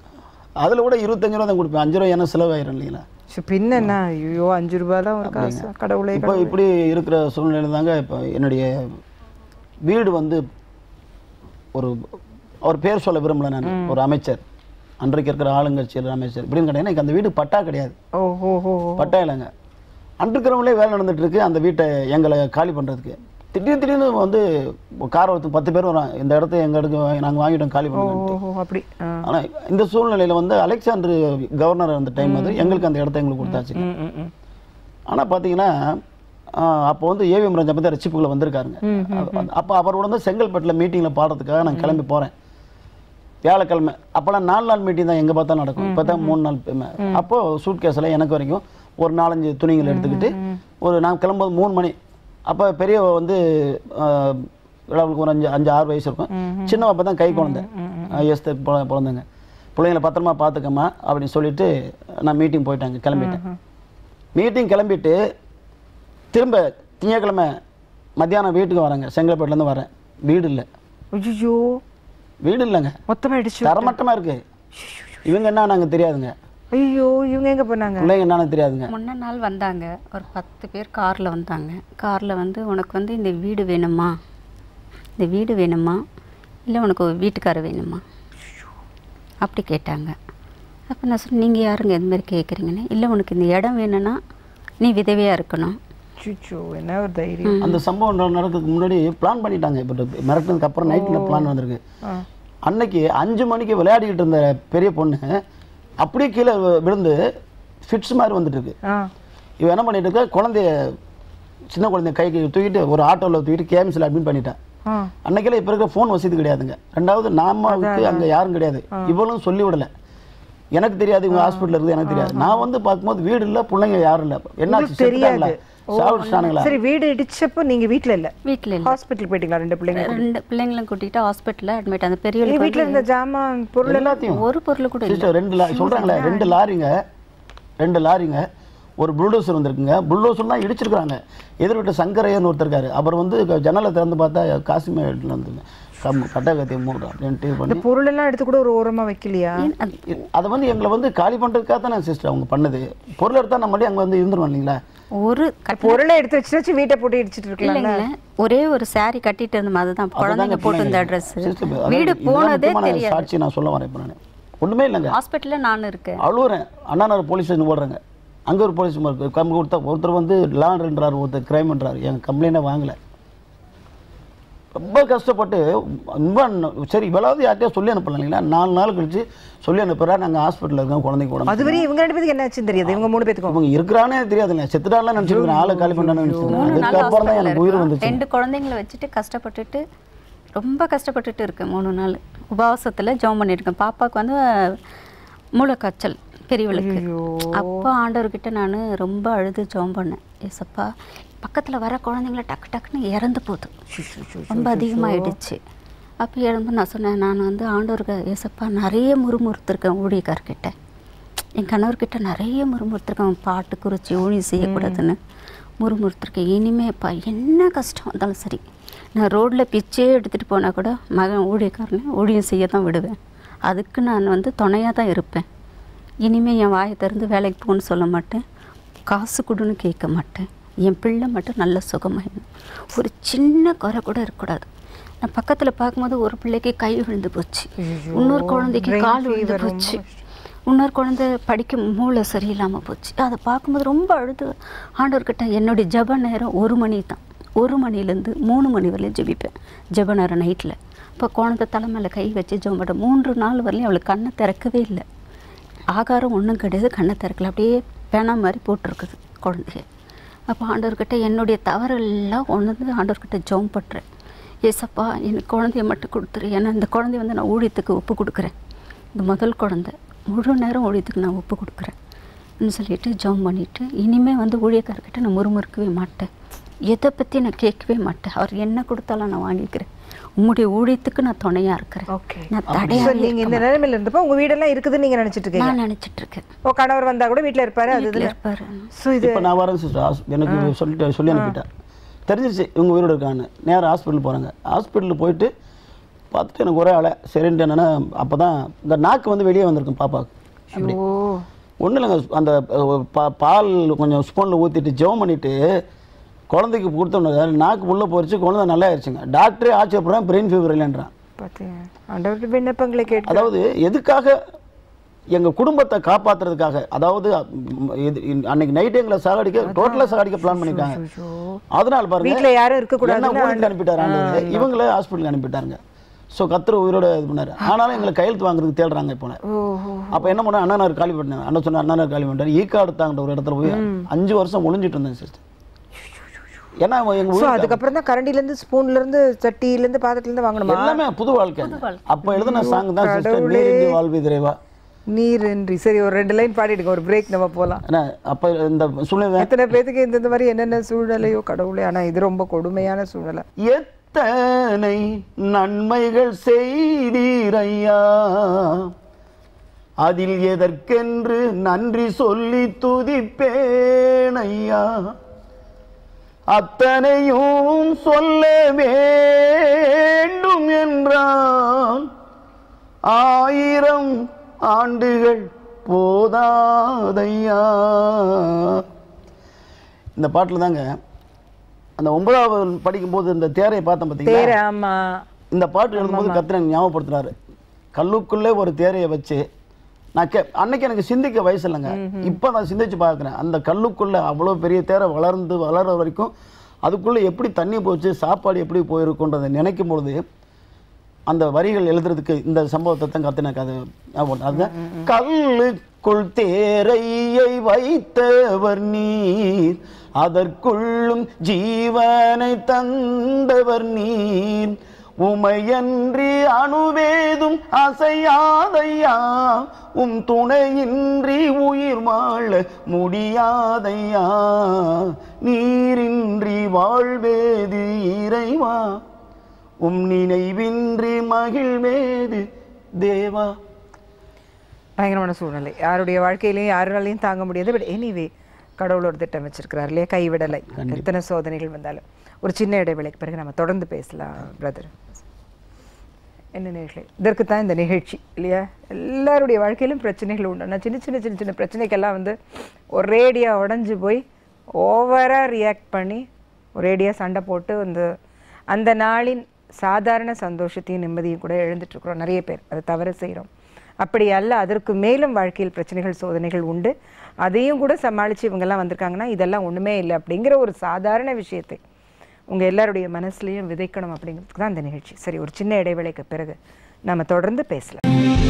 அதில் கூட இருபத்தஞ்சு ரூபா தான் கொடுப்பேன் அஞ்சு ரூபா ஏன்னா செலவாயிரும் இல்லைங்களா சு, பின்ன என்ன ஐயோ அஞ்சு ரூபாய்லாம் ஒரு காசு கடவுளே இப்போ இப்படி இருக்கிற சூழ்நிலை தாங்க இப்போ என்னுடைய வீடு வந்து ஒரு அவர் பேர் சொல்ல விரும்பல நான் ஒரு அமைச்சர் அன்றைக்கு இருக்கிற ஆளுங்கட்சியில் அமைச்சர் இப்படின்னு கிடையாது எனக்கு அந்த வீடு பட்டா கிடையாது ஓ ஓ ஓ ஓ. பட்டா இல்லைங்க அன்றுக்கிறவங்களே வேலை நடந்துட்டு இருக்கு அந்த வீட்டை எங்களை காலி பண்ணுறதுக்கு திடீர்னு திடீர்னு வந்து கார் ஒருத்தர் பத்து பேர் வரோம் இந்த இடத்த எங்க இடத்துக்கு வாங்கி- நாங்க வாங்கிட்டோம் காலி பண்ணுவோம் ஓ ஓ, அப்படி ஆ. ஆனா இந்த சூழ்நிலையில வந்து அலெக்சாண்டர் கவர்னர் அந்த டைம் வந்து எங்களுக்கு அந்த இடத்த எங்களுக்கு கொடுத்தாச்சு ம், ம், ம். ஆனா பாத்தீங்கன்னா ஆஹ் அப்போ வந்து ஏவிஎம் ரஞ்சா பத்தி ரசிப்புகளை வந்திருக்காருங்க அப்போ அவரோட வந்து செங்கல்பட்டுல மீட்டிங்ல பாடுறதுக்காக நான் கிளம்பி போறேன் வியாழக்கிழமை அப்போல்லாம் நாலு நாள் மீட்டிங் தான் எங்க பார்த்தா நடக்கும் இப்போ தான் மூணு நாள் பெ- அப்போ சூட் கேஸில் எனக்கு வரைக்கும் ஒரு நாலஞ்சு துணிகள் எடுத்துக்கிட்டு ஒரு நான் கிளம்பும்போது மூணு மணி அப்போ பெரியவ வந்து ஆஹ், அவளுக்கு ஒரு அஞ்சு அஞ்சு ஆறு வயசு இருக்கும் சின்னவ அப்போ தான் கை குழந்தை எஸ் பிறந்தங்க பிள்ளைங்களை பத்திரமா பார்த்துக்கம்மா அப்படின்னு சொல்லிட்டு நான் மீட்டிங் போயிட்டாங்க கிளம்பிட்டேன் மீட்டிங் கிளம்பிட்டு திரும்ப திங்கக்கிழமை மத்தியானம் வீட்டுக்கு வரேங்க செங்கல்பட்டுலேருந்து வரேன் வீடு இல்லை ஐயோ வீடு இல்லைங்க மொத்தமா அடிச்சு தரமட்டமாக இருக்கு இவங்க என்ன நாங்கள் தெரியாதுங்க ஐயோ இவங்க எங்க போனாங்க பிள்ளைங்க என்னன்னு தெரியாதுங்க முன்ன நாள் வந்தாங்க ஒரு பத்து பேர் காரில் வந்தாங்க காரில் வந்து உனக்கு வந்து இந்த வீடு வேணுமா இந்த வீடு வேணுமா இல்லை உனக்கு ஒரு வீட்டுக்காரர் வேணுமா அப்படி கேட்டாங்க அப்போ நான் சொன்னேன் நீங்கள் யாருங்க இந்த மாதிரி கேட்குறீங்கன்னு இல்லை உனக்கு இந்த இடம் வேணும்னா நீ விதவையாக இருக்கணும் சுச்சோ என்ன ஒரு தைரியம் அந்த சம்பவம் நட- நடக்கிறதுக்கு முன்னாடி பிளான் பண்ணிட்டாங்க இப்போ மிரட்டினதுக்கு அப்புறம் நைட்டில் பிளான் வந்திருக்கு ஆ. அன்னைக்கு அஞ்சு மணிக்கு விளையாடிக்கிட்டு இருந்த பெரிய பொண்ணு அப்படியே கீழே வி- விழுந்து ஃபிட்ஸ் மாதிரி வந்துட்டு இருக்கு ஆ இவன் என்ன பண்ணிட்டு இருக்கா குழந்தைய சின்ன குழந்தைய கைக்கு தூக்கிட்டு ஒரு ஆட்டோவில் தூக்கிட்டு கேம்ஸில் அட்மிட் பண்ணிட்டேன் ஆ அன்னைக்கெல்லாம் இப்போ இருக்கிற ஃபோன் வசதி கிடையாதுங்க ரெண்டாவது நாமாவுக்கு அங்கே யாரும் கிடையாது இவளும் சொல்லி விடல எனக்கு தெரியாது இவங்க ஹாஸ்பிட்டல் இருக்குது எனக்கு தெரியாது நான் வந்து பார்க்கும்போது வீடு இல்லை பிள்ளைங்க யாரும் இல்லை என்ன உங்களுக்கு தெரியாது. சாப்பிட்டானுங்களா சரி வீடு இடிச்சப்போ நீங்க வீட்ல இல்ல வீட்டில் இல்லை ஹாஸ்பிட்டல் போயிட்டீங்களா ரெண்டு பிள்ளைங்க ரெண்டு பிள்ளைங்களும் கூட்டிகிட்டு ஹாஸ்பிட்டலில் அட்மிட் அந்த நீ பெரியவளுக்கு வீட்ல இருந்த ஜாமான் பொருள் எல்லாம் எல்லாத்தையும் ஒரு பொருள் கூட இல்லை சிஸ்டர் ரெண்டு லாரி சொல்கிறாங்களே ரெண்டு லாரிங்க ரெண்டு லாரிங்க ஒரு புல்டோசர் வந்திருக்குங்க புல்டோசர் தான் இடிச்சிருக்காங்க எதிர் வீட்டு சங்கரையன்னு ஒருத்தர் இருக்காரு அப்புறம் வந்து ஜன்னலை திறந்து பார்த்தா காசிமேட்டில் வந்து கம் கட்டகத்தை மூடு அப்படின்ட்டு இது பண்ணி இந்த பொருள் எல்லாம் எடுத்து கூட ஒரு ஓரமா வைக்கலையா ஏன் அது அதை வந்து எங்களை வந்து காலி பண்ணுறதுக்காக தானே சிஸ்டர் அவங்க பண்ணது பொருள் எடுத்தால் நம்ம அங்கே வந்து இருந்துருவோம் இல்லைங்களா ஒரு கட் பொருளை எடுத்து வச்சுட்டு வீட்டை போட்டு இடிச்சிட்டு இருக்கலாம் இல்லைங்களே ஒரே ஒரு saree கட்டிட்டு இருந்தோம் அதுதான் குழந்தைங்க போட்டிருந்த ட்ரெஸ் Sister, அதாவது வீடு இதெல்லாம் போனதே முக்கியமான தெரியாது சாட்சி நான் சொல்ல வரேன் இப்போ நான் ஒன்றுமே இல்லைங்க ஹாஸ்பிட்டலில் நான் இருக்கேன் அழுவுறேன் அண்ணாநகர் போலீஸ் ஸ்டேஷன் ஓடுறேங்க அங்கே ஒரு போலீஸ் இருக்கு கம்பி கொடுத்தா ஒருத்தர் வந்து லான்றறாரு ஒருத்தர் கிரைம்ன்றாரு என் கம்ப்ளைண்ட்டை வாங்கலை ரொம்ப கஷ்டப்பட்டு ரொம்ப ந- சரி இவ்வளவு யார்கிட்டயா சொல்லி அனுப்பலாம் இல்லைங்களா நாலு நாள் கழிச்சு சொல்லி அனுப்புறா நாங்கள் ஹாஸ்பிட்டலில் இருக்கோம் குழந்தைக்கு உடம்பு அதுவரை இவங்க ரெண்டு பேருக்கு என்ன ஆச்சுன்னு தெரியாது இவங்க மூணு பேத்துக்கும் இவங்க இருக்கிறானே தெரியாதுல்ல செத்துட்டாலாம் நினச்சிருக்கேன் ஆளை காலி பண்ணான்னு மூணு நினச்சிருக்கேன் நாள் அதுக்கப்புறம் தான் ஹாஸ்பிட்டலில் எனக்கு உயிர் இருக்கோம் வந்துச்சு ரெண்டு குழந்தைங்கள வச்சுட்டு கஷ்டப்பட்டுட்டு ரொம்ப கஷ்டப்பட்டுட்டு இருக்கேன் மூணு நாள் உபவாசத்தில் ஜெபம் பண்ணியிருக்கேன் பாப்பாவுக்கு வந்து மூளைக்காய்ச்சல் பெரியவளுக்கு அப்போ ஆண்டவர்கிட்ட நான் ரொம்ப அழுது ஜெபம் பண்ணேன் ஏசப்பா பக்கத்தில் வர குழந்தைங்கள டக்கு டக்குன்னு இறந்து போகுது ரொம்ப அதிகமாகிடுச்சு அப்போ இறந்து நான் சொன்னேன் நான் வந்து ஆண்டவருக்கு ஏசப்பா நிறைய முறுமுறுத்துருக்கேன் ஊழியக்கார்கிட்ட என் கணவர்கிட்ட நிறைய முறுமுறுத்துருக்கேன் பாட்டு குறிச்சி ஊழியம் செய்யக்கூடாதுன்னு முறுமுறுத்துருக்கேன் இனிமேப்பா என்ன கஷ்டம் வந்தாலும் சரி நான் ரோட்டில் பிச்சே எடுத்துகிட்டு போனால் கூட மகன் ஊழியக்காரனை ஊழியம் செய்ய தான் விடுவேன் அதுக்கு நான் வந்து துணையாக தான் இருப்பேன் இனிமேல் என் வாயை திறந்து வேலைக்கு போகணும்னு சொல்ல மாட்டேன் காசு கொடுன்னு கேட்க மாட்டேன் என் பிள்ளை மட்டும் நல்ல சுகமாயிடும் ஒரு சின்ன குறை கூட இருக்கக்கூடாது நான் பக்கத்தில் பார்க்கும்போது ஒரு பிள்ளைக்கு கை விழுந்து போச்சு இன்னொரு குழந்தைக்கு brain கால் விழுந்து fever ரொம்ப போச்சு இன்னொரு குழந்தை படிக்க மூளை சரியில்லாமல் போச்சு அதை பார்க்கும்போது ரொம்ப அழுது ஆண்டவர்கிட்ட என்னுடைய ஜெப நேரம் ஒரு மணி தான் ஒரு மணிலேருந்து மூணு மணி வரையும் ஜெபிப்பேன் ஜெப நேரம் நைட்டில் இப்போ குழந்தை தலை மேலே கை வச்சு ஜெபம் பண்ண மூன்று நாள் வரலையும் அவளுக்கு கண்ணை திறக்கவே இல்லை ஆகாரம் ஒன்றும் கிடையாது கண்ணை திறக்கல அப்படியே பேனா மாதிரி போட்டிருக்குது குழந்தைய அப்போ ஆண்டவர்கிட்ட என்னுடைய தவறெல்லாம் ஒன்று வந்து ஆண்டவர்கிட்ட ஜெபம் பண்ணுறேன் ஏசப்பா எனக்கு குழந்தைய மட்டும் கொடுத்துரு ஏன்னா இந்த குழந்தைய வந்து நான் ஊழியத்துக்கு ஒப்பு கொடுக்குறேன் இந்த முதல் குழந்தை முழு நேரம் ஊழியத்துக்கு நான் ஒப்பு கொடுக்குறேன் ன்னு சொல்லிட்டு ஜெபம் பண்ணிவிட்டு இனிமேல் வந்து ஊழியக்காரர்கிட்ட நான் முறுமுறுக்கவே மாட்டேன் எதை பற்றி நான் கேட்கவே மாட்டேன் அவர் என்ன கொடுத்தாலும் நான் வாங்கிக்கிறேன் உங்களுடைய ஊழியத்துக்கு நான் துணையாக இருக்கிறேன் ஓகே நான் So, தடையாக நீங்க இந்த நிலைமையில இருந்தப்போ உங்க வீடெல்லாம் இருக்குதுன்னு நீங்க நினைச்சிட்டு இருக்கீங்க நான் நினச்சிட்டு இருக்கேன் ஓ கணவர் வந்தா கூட வீட்ல இருப்பாரு அது வீட்டில் இதுன்னு இருப்பாரு ஸோ இது இப்போ நான் வரேன் சிஸ்டர் எனக்கு சொல்லிட்டு சொல்லி அனுப்பிட்டேன் தெரிஞ்சிருச்சு இவங்க உயிரோட இருக்கான்னு நேரா ஹாஸ்பிட்டல் போகிறாங்க ஹாஸ்பிட்டலில் போயிட்டு பார்த்துட்டு எனக்கு ஒரே ஆளை சரின்ட்டு என்னென்னா அப்போ தான் இந்த நாக்கு வந்து வெளியே வந்திருக்கும் பாப்பாவுக்கு அப்படி ஓ ஒன்றும் இல்லைங்க அந்த அஹ், பா- பால் கொஞ்சம் ஸ்பூனில் ஊற்றிட்டு ஜெபம் பண்ணிவிட்டு குழந்தைக்கு கொடுத்தோன்னே நாக்கு உள்ளே போயிடுச்சு குழந்தை நல்லா ஆயிடுச்சுங்க டாக்டரே ஆச்சரியப்படுறான் பிரெயின் ஃபீவர் இல்லைன்றான் பார்த்தீங்க ஆண்டவர்கிட்ட விண்ணப்பங்களை கேட்டு அதாவது எதுக்காக எங்கள் குடும்பத்தை காப்பாத்துறதுக்காக அதாவது ம், இது- இன்- அன்னைக்கு நைட்டு எங்களை சாகடிக்க டோட்டலாக சாகடிக்க பிளான் பண்ணிட்டாங்க அதனால பாருங்க வீட்ல யாரும் இருக்கக்கூடாதுன்னு என்ன ஊருக்கு அனுப்பிட்டாரு ஆண்டவர். இவங்கள ஹாஸ்பிட்டலுக்கு அனுப்பிட்டாங்க ஸோ கத்திர உயிரோட இது பண்ணாரு ஆனாலும் எங்களை கையெழுத்து வாங்குறதுக்கு தேடுறாங்க இப்போ ஓஹோ அப்போ என்ன பண்ண அண்ணனார் காலி பண்ணேன் அண்ணன் சொன்ன அண்ணனார் காலி பண்ணிட்டாரு ஈக்காடு தாங்கிட்ட ஒரு இடத்துல போய் அஞ்சு வருஷம் ஒளிஞ்சிட்டு இருந்தேன் சிஸ்டர் ஏன்னா அவன் எங்க ஸோ ஊருக்கு அதுக்கப்புறம் தான் கரண்டில இருந்து ஸ்பூன்ல இருந்து சட்டியில இருந்து பாத்திரத்துல இருந்து வாங்கணுமா எல்லாமே புது வாழ்க்கை அப்போ எழுதின சாங் தான் சிஸ்டர் நீரின்றி வாழ்வி திரைவா நீர் இன்றி சரி ஒரு ரெண்டு லைன் பாடிடுங்க ஒரு பிரேக் நம்ம போலாம் ஏன்னா அப்போ இந்த சூழ்நிலை எத்தனை பேத்துக்கு இந்த இந்த மாதிரி என்னென்ன சூழ்நிலையோ கடவுளே ஆனா இது ரொம்ப கொடுமையான சூழ்நிலை எத்தனை நன்மைகள் செய்தீரையா அதில் எதற்கென்று நன்றி சொல்லி துதிப்பேனையா அத்தனையும் சொல்ல வேண்டும் என்றான் ஆயிரம் ஆண்டுகள் போதாதையா இந்த பாட்டில் தாங்க அந்த ஒன்பதாவது படிக்கும்போது இந்த தேரையை பார்த்தேன் பார்த்தீங்களா தேர ஆமா இந்த பாட்டு எழுதும்போது கத்திரன் ஞாபகப்படுத்துறாரு கல்லுக்குள்ளே ஒரு தேரையை வச்சு நான் கே அன்னைக்கு எனக்கு சிந்திக்க வயசு இல்லைங்க இப்போ நான் சிந்திச்சு பார்க்குறேன் அந்த கல்லுக்குள்ளே அவ்வளோ பெரிய தேரை வளர்ந்து வளர்ற வரைக்கும் அதுக்குள்ளே எப்படி தண்ணி போச்சு சாப்பாடு எப்படி போயிருக்குன்றதை நினைக்கும் பொழுது அந்த வரிகள் எழுதுறதுக்கு இந்த சம்பவத்தை தான் கத்து எனக்கு அது ஞாபகம் அதுதான் கல்லுக்குள் தேரையை வைத்தவர் நீர் அதற்குள்ளும் ஜீவனை தந்தவர் நீர் உமையன்றி அணுவேதும் அசையாதையா உம் துணையின்றி உயிர் வாழ முடியாதையா நீரின்றி வாழ்வேது இறைவா உம் நினைவின்றி மகிழ்வேது தேவா பயங்கரமான சூழ்நிலை யாருடைய வாழ்க்கையிலையும் யாராலையும் தாங்க முடியாது பட் எனிவே கடவுள் ஒரு திட்டம் வச்சிருக்கிறார் இல்லையா கைவிடலை எத்தனை சோதனைகள் வந்தாலும் ஒரு சின்ன இடைவேளைக்கு பிறகு நம்ம தொடர்ந்து பேசலாம் பிரதர் என்ன நேர்களே இதற்கு தான் இந்த நிகழ்ச்சி இல்லையா எல்லாருடைய வாழ்க்கையிலும் பிரச்சனைகள் உண்டு ஆனால் சின்ன சின்ன சின்ன சின்ன பிரச்சனைக்கெல்லாம் வந்து ஒரேடியாக உடஞ்சி போய் ஓவராக ரியாக்ட் பண்ணி ஒரேடியாக சண்டை போட்டு அந்த அந்த நாளின் சாதாரண சந்தோஷத்தையும் நிம்மதியும் கூட இழந்துட்டு இருக்கிறோம் நிறைய பேர் அதை தவறு செய்கிறோம் அப்படி அல்ல அதற்கு மேலும் வாழ்க்கையில் பிரச்சனைகள் சோதனைகள் உண்டு அதையும் கூட சமாளித்து இவங்கெல்லாம் வந்திருக்காங்கன்னா இதெல்லாம் ஒன்றுமே இல்லை அப்படிங்கிற ஒரு சாதாரண விஷயத்தை உங்கள் எல்லாருடைய மனசுலையும் விதைக்கணும் அப்படிங்கிறதுக்கு தான் இந்த நிகழ்ச்சி சரி ஒரு சின்ன இடைவேளைக்கு பிறகு நம்ம தொடர்ந்து பேசலாம்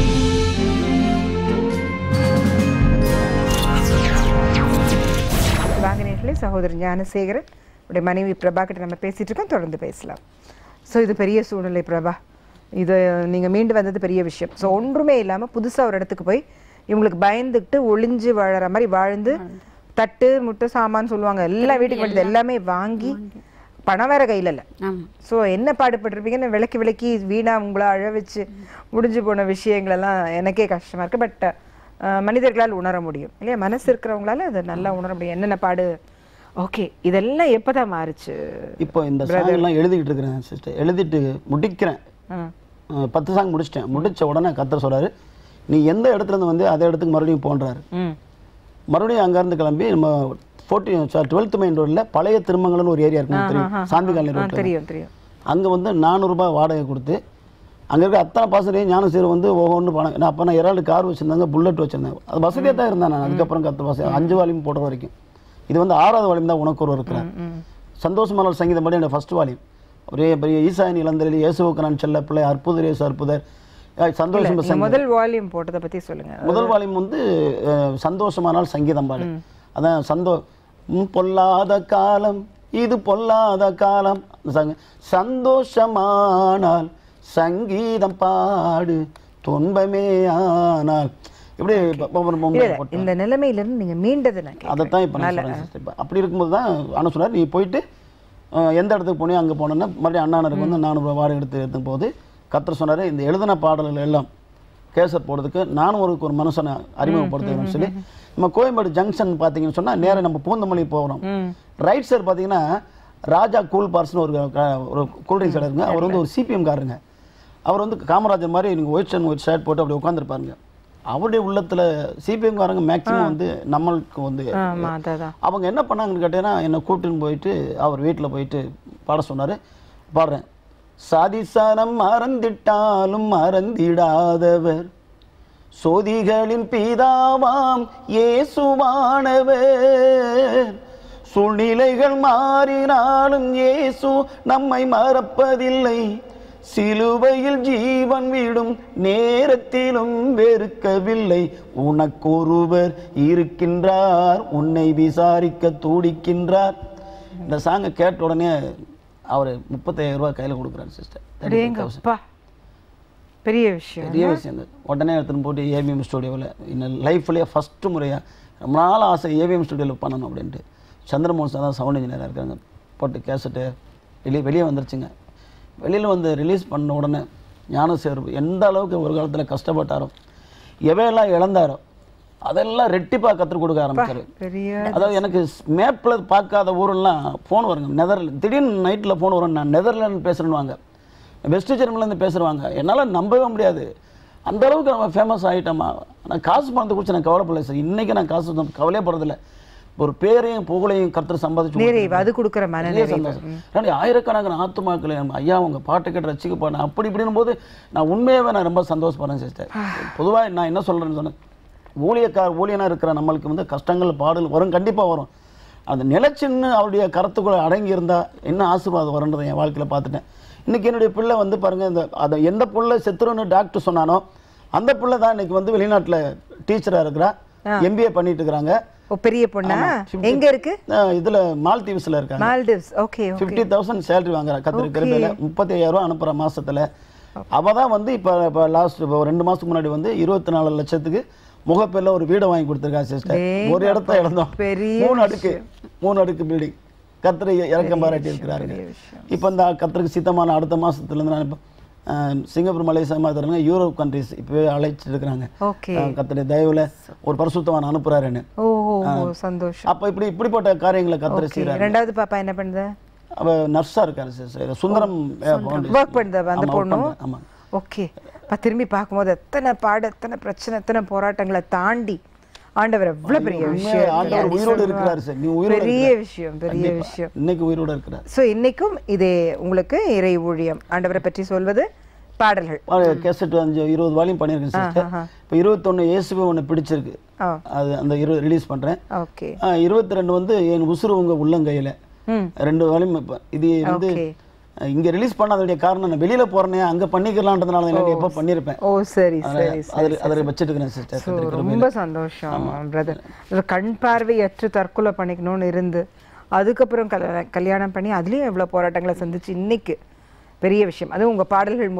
வாங்கினீர்களே சகோதரர் ஞானசேகரன் உடைய மனைவி பிரபா கிட்ட நம்ம பேசிட்டு இருக்கோம் தொடர்ந்து பேசலாம் ஸோ இது பெரிய சூழ்நிலை பிரபா இது நீங்கள் மீண்டு வந்தது பெரிய விஷயம் ஸோ ஒன்றுமே இல்லாமல் புதுசாக ஒரு இடத்துக்கு போய் இவங்களுக்கு பயந்துக்கிட்டு ஒளிஞ்சு வாழற மாதிரி வாழ்ந்து தட்டு முட்டை சாமான் சொல்லுவாங்க எல்லா வீட்டுக்கு வேண்டியது எல்லாமே வாங்கி பணம் வேற கையில் இல்லை ஆமாம் ஸோ என்ன பாடுபட்டிருப்பீங்கன்னு விளக்கி விளக்கி வீணா உங்களை அழ வச்சு முடிஞ்சு போன விஷயங்களெல்லாம் எனக்கே கஷ்டமாக இருக்குது பட் மனிதர்களால் உணர முடியும் இல்லையா மனசு இருக்கிறவங்களால அதை நல்லா உணர முடியும் என்னென்ன பாடு ஓகே இதெல்லாம் எப்போ தான் மாறுச்சு இப்போ இந்த சாங் எல்லாம் எழுதிக்கிட்டு இருக்கிறேன் சிஸ்டர் எழுதிட்டு முடிக்கிறேன் ஆ அஹ் பத்து சாங் முடிச்சிட்டேன் முடிச்ச உடனே கத்தர் சொல்றாரு நீ எந்த இடத்துல இருந்து வந்து அதே இடத்துக்கு மறுபடியும் போன்றாரு ம் மறுபடியும் அங்கேருந்து கிளம்பி நம்ம ஃபோர்டீன் டுவெல்த் மெயின் ரோட்டில் பழைய திருமங்கலம்னு ஒரு ஏரியா இருக்கும் தெரியும் சாந்தி காலனி ஆ ரோட்டில் தெரியும் தெரியும் அங்கே வந்து நானூறுரூபா வாடகை கொடுத்து அங்கே இருக்க அத்தனை பாசனையும் ஞானசீர் வந்து ஒவ்வொன்று பணம் நான் அப்போ நான் இறாலு கார் வச்சுருந்தாங்க புல்லட் வச்சுருந்தேன் அது வசதியாக தான் இருந்தேன் நான் அதுக்கப்புறம் கற்று வசதி அஞ்சு வால்யூம் போடுற வரைக்கும் இது வந்து ஆறாவது வால்யூம் தான் உனக்கு ஒரு இருக்கிறேன் ம் சந்தோஷமான சங்கீதம் படி என்னோட ஃபர்ஸ்ட் வால்யூம் ஒரே பெரிய ஈசாயின் இளந்தரில் இயேசுவுக்கு நான் செல்ல பிள்ளை அற்புதர் இயேசு அற்புதர் அஹ் சந்தோஷம் நீங்க முதல் வால்யூம் போட்டதை பத்தி சொல்லுங்க முதல் வால்யூம் வந்து அஹ், சந்தோஷமானால் சங்கீதம் பாடு அதான் சந்தோ ம், பொல்லாத காலம் இது பொல்லாத காலம் அந்த சங்க சந்தோஷமானால் சங்கீதம் பாடு துன்பமே ஆனால் இப்படி ஒவ்வொரு இல்ல, moment இல்ல, போட்டு இந்த நிலைமையில இருந்து நீங்க மீண்டது நான் கேட்கிறேன். அதைத்தான் இப்போ நான் சொல்கிறேன் sister. இப்ப அப்படி இருக்கும்போது தான் அண்ணன் சொன்னார் நீ போயிட்டு அஹ், எந்த இடத்துக்கு போனியோ அங்கே போனோன்னா மறுபடியும் அண்ணானருக்கு வந்து நானூறு வாடகை எடுத்து எடுத்தும் போது கத்தர் சொன்னார் இந்த எழுதின பாடல்கள் எல்லாம் கேசட் போடுறதுக்கு நானும் ஒரு ஒரு மனுஷனை அறிமுகப்படுத்துகிறேன்னு சொல்லி நம்ம கோயம்பேடு ஜங்ஷன் பார்த்தீங்கன்னு சொன்னால் நேரா நம்ம பூந்தமல்லி போகிறோம் ம் ரைட் சைடு பார்த்தீங்கன்னா ராஜா கூல் பார்ஸ்னு ஒரு க- ஒரு கூல்ட்ரிங்க்ஸ் கடை இருக்குங்க அவர் வந்து ஒரு சிபிஎம் காரங்க அவர் வந்து காமராஜர் மாதிரி நீங்கள் ஒயிட் ஷர்ட் ஒயிட் ஷர்ட் போட்டு அப்படி உட்காந்துருப்பாருங்க அவருடைய உள்ளத்தில் சிபிஎம் காரங்க மேக்ஸிமம் வந்து நம்மளுக்கு வந்து ஆமா அதான் அவங்க என்ன பண்ணாங்கன்னு கேட்டீங்கன்னா என்னை கூட்டின்னு போயிட்டு அவர் வீட்டில் போயிட்டு பாட சொன்னார் பாடுறேன் சாதிசனம் மறந்திட்டாலும் மறந்திடாதவர் சோதிகளின் பிதாவாம் இயேசுவானவர் சூழ்நிலைகள் மாறினாலும் இயேசு நம்மை மறப்பதில்லை சிலுவையில் ஜீவன் விடும் நேரத்திலும் வெறுக்கவில்லை உனக்கொருவர் இருக்கின்றார் உன்னை விசாரிக்க துடிக்கின்றார் இந்த சாங்கை கேட்ட உடனே அவர் முப்பத்தாயிரம் ரூபாய் கையில் கொடுக்குறாரு சிஸ்டர் அப்படியேங்க அப்பா பெரிய விஷயம் பெரிய விஷயம் அது உடனே எடுத்துன்னு போட்டு ஏவிஎம் ஸ்டுடியோவில் இன்னும் லைஃப்லேயே ஃபஸ்ட்டு முறையாக ரொம்ப நாள் ஆசை ஏவிஎம் ஸ்டுடியோவில் பண்ணணும் அப்படின்ட்டு சந்திரமோகன் சார் தான் சவுண்ட் இன்ஜினியராக இருக்காங்க போட்டு கேசட்டு வெளியே வெளியே வந்துருச்சுங்க வெளியில் வந்து ரிலீஸ் பண்ண உடனே ஞானசேர் எந்த அளவுக்கு ஒரு காலத்தில் கஷ்டப்பட்டாரோ எவையெல்லாம் இழந்தாரோ அதெல்லாம் ரெட்டிப்பாக கற்றுக் கொடுக்க ஆரம்பிச்சாரு பெரிய அதாவது எனக்கு மேப்பில் பார்க்காத ஊரெல்லாம் ஃபோன் வருங்க நெதர்லாந்து திடீர்னு நைட்டில் ஃபோன் வரும் நான் நெதர்லாந்து பேசுகிறேன்னுவாங்க வெஸ்ட் ஜெர்மனிலேருந்து பேசுகிறவாங்க என்னால் நம்பவே முடியாது அந்த அளவுக்கு நம்ம ஃபேமஸ் ஆகிட்டோமா நான் காசு பணத்தை குறித்து நான் கவலைப்படல சார் இன்றைக்கி நான் காசு பணம் கவலையே படுறதில்ல ஒரு பேரையும் புகழையும் கருத்து சம்பாதிச்சு நிறைவு அது கொடுக்குற பெரிய மனநிறைவு சந்தோஷம் ஏன்னா ஆயிரக்கணக்கான ஆத்துமாக்களை நம்ம ஐயா உங்க பாட்டை கேட்டு ரசிக்க அப்படி இப்படின்னு போது நான் உண்மையாகவே நான் ரொம்ப சந்தோஷப்படுறேன் சிஸ்டர் பொதுவாக நான் என்ன சொல்கிறேன்னு சொன்னேன் ஊழியக்கார் ஊழியனாக இருக்கிற நம்மளுக்கு வந்து கஷ்டங்கள் பாடல் வரும் கண்டிப்பாக வரும் அந்த நிலச்சின்னு அவருடைய கருத்துக்குள்ள அடங்கி இருந்தால் என்ன ஆசீர்வாதம் வரும்ன்றதை என் வாழ்க்கையில் பார்த்துட்டேன் இன்னைக்கு என்னுடைய பிள்ளை வந்து பாருங்க இந்த அதை எந்த பிள்ளை செத்துருன்னு டாக்டர் சொன்னானோ அந்த பிள்ளை தான் இன்னைக்கு வந்து வெளிநாட்டில் டீச்சராக இருக்கிறா எம்பிஏ பண்ணிட்டு இருக்கிறாங்க ஓ பெரிய பொண்ணா எங்க இருக்கு அஹ் இதுல மால்தீவ்ஸ்ல இருக்காங்க Maldives okay okay fifty thousand salary வாங்குறா கத்திரி கிருபையில முப்பத்தி ஐயாயிரம் ரூபா அனுப்புற மாசத்துல அவ தான் வந்து இப்போ இப்போ லாஸ்ட் இப்போ ரெண்டு மாசத்துக்கு முன்னாடி வந்து இருபத்தி நாலு லட்சத்துக்கு முகப்பேர்ல ஒரு வீடை வாங்கி கொடுத்துருக்கா சிஸ்டர் ஒரு இடத்த இழந்தோம் பெரிய மூணு அடுக்கு மூணு அடுக்கு பில்டிங் கத்திரை இறக்கம் பாராட்டி இருக்கிறாருங்க இப்போ இந்த கத்திரிக்கு சித்தமான அடுத்த மாசத்துல இருந்து நான் இப்போ அஹ், சிங்கப்பூர் மலேசியா மாதிரி யூரோப் கண்ட்ரிஸ் இப்போவே அழைச்சிட்டு இருக்கிறாங்க ஓகே கத்திரை தயவுல ஒரு பரிசுத்தவான் அனுப்புறாருன்னு ஓ ஓ, ஓ சந்தோஷம் அப்ப இப்படி இப்படிப்பட்ட காரியங்களை கத்திர ஓகே செய்கிறாரு ரெண்டாவது பாப்பா என்ன பண்ணுது அவ நர்ஸா இருக்காரு சார் சுந்தரம் foundation. ஒர்க் பண்ணுது அந்த ஆமா, work பொண்ணு பண்றா. ஆமா ஓகே இப்போ திரும்பி பார்க்கும்போது எத்தனை பாடு எத்தனை பிரச்சனை எத்தனை போராட்டங்களை தாண்டி ஆண்டவர் எவ்வளவு பெரிய உண்மையா விஷயம் ஆண்டவர் இல்லையா? உயிரோடு இருக்கிறார் சார் நீ உயிரோடு பெரிய இருக்கிற. விஷயம் பெரிய கண்டிப்பா. விஷயம் இன்னைக்கு உயிரோடு இருக்கிறார் ஸோ இன்னைக்கும் இதே உங்களுக்கு இறை ஊழியம் ஆண்டவரை பற்றி சொல்வது பாடல்கள் கேசட் அஞ்சு இருபது வாலியும் பண்ணியிருக்கேன் சிஸ்டர் இப்போ இருபத்தொன்று இயேசுவே ஒன்று பிடிச்சிருக்கு ஆ அது அந்த இரு ரிலீஸ் பண்ணுறேன் ஓகே இருபத்தி ரெண்டு வந்து என் உசுறு உங்கள் உள்ளங்கையில் ம் ரெண்டு வேலையும் இப்போ இது வந்து ஓகே அஹ், இங்க ரிலீஸ் பண்ணாதனுடைய காரணம் நான் வெளியில போறேனே அங்க பண்ணிக்கலான்றதுனால தான் எப்போ பண்ணியிருப்பேன் ஓ சரி சரி அதில் அதில் வச்சுட்டு இருக்கிறேன் சிஸ்டர் ஸோ ரொம்ப சந்தோஷம் பிரதர் கண் பார்வையற்று தற்கொலை பண்ணிக்கணும்னு இருந்து அதுக்கப்புறம் கல்யாணம் கல்யாணம் பண்ணி அதுலேயும் எவ்வளோ போராட்டங்களை சந்திச்சு இன்னைக்கு பெரிய விஷயம் அதுவும் உங்கள் பாடல்கள்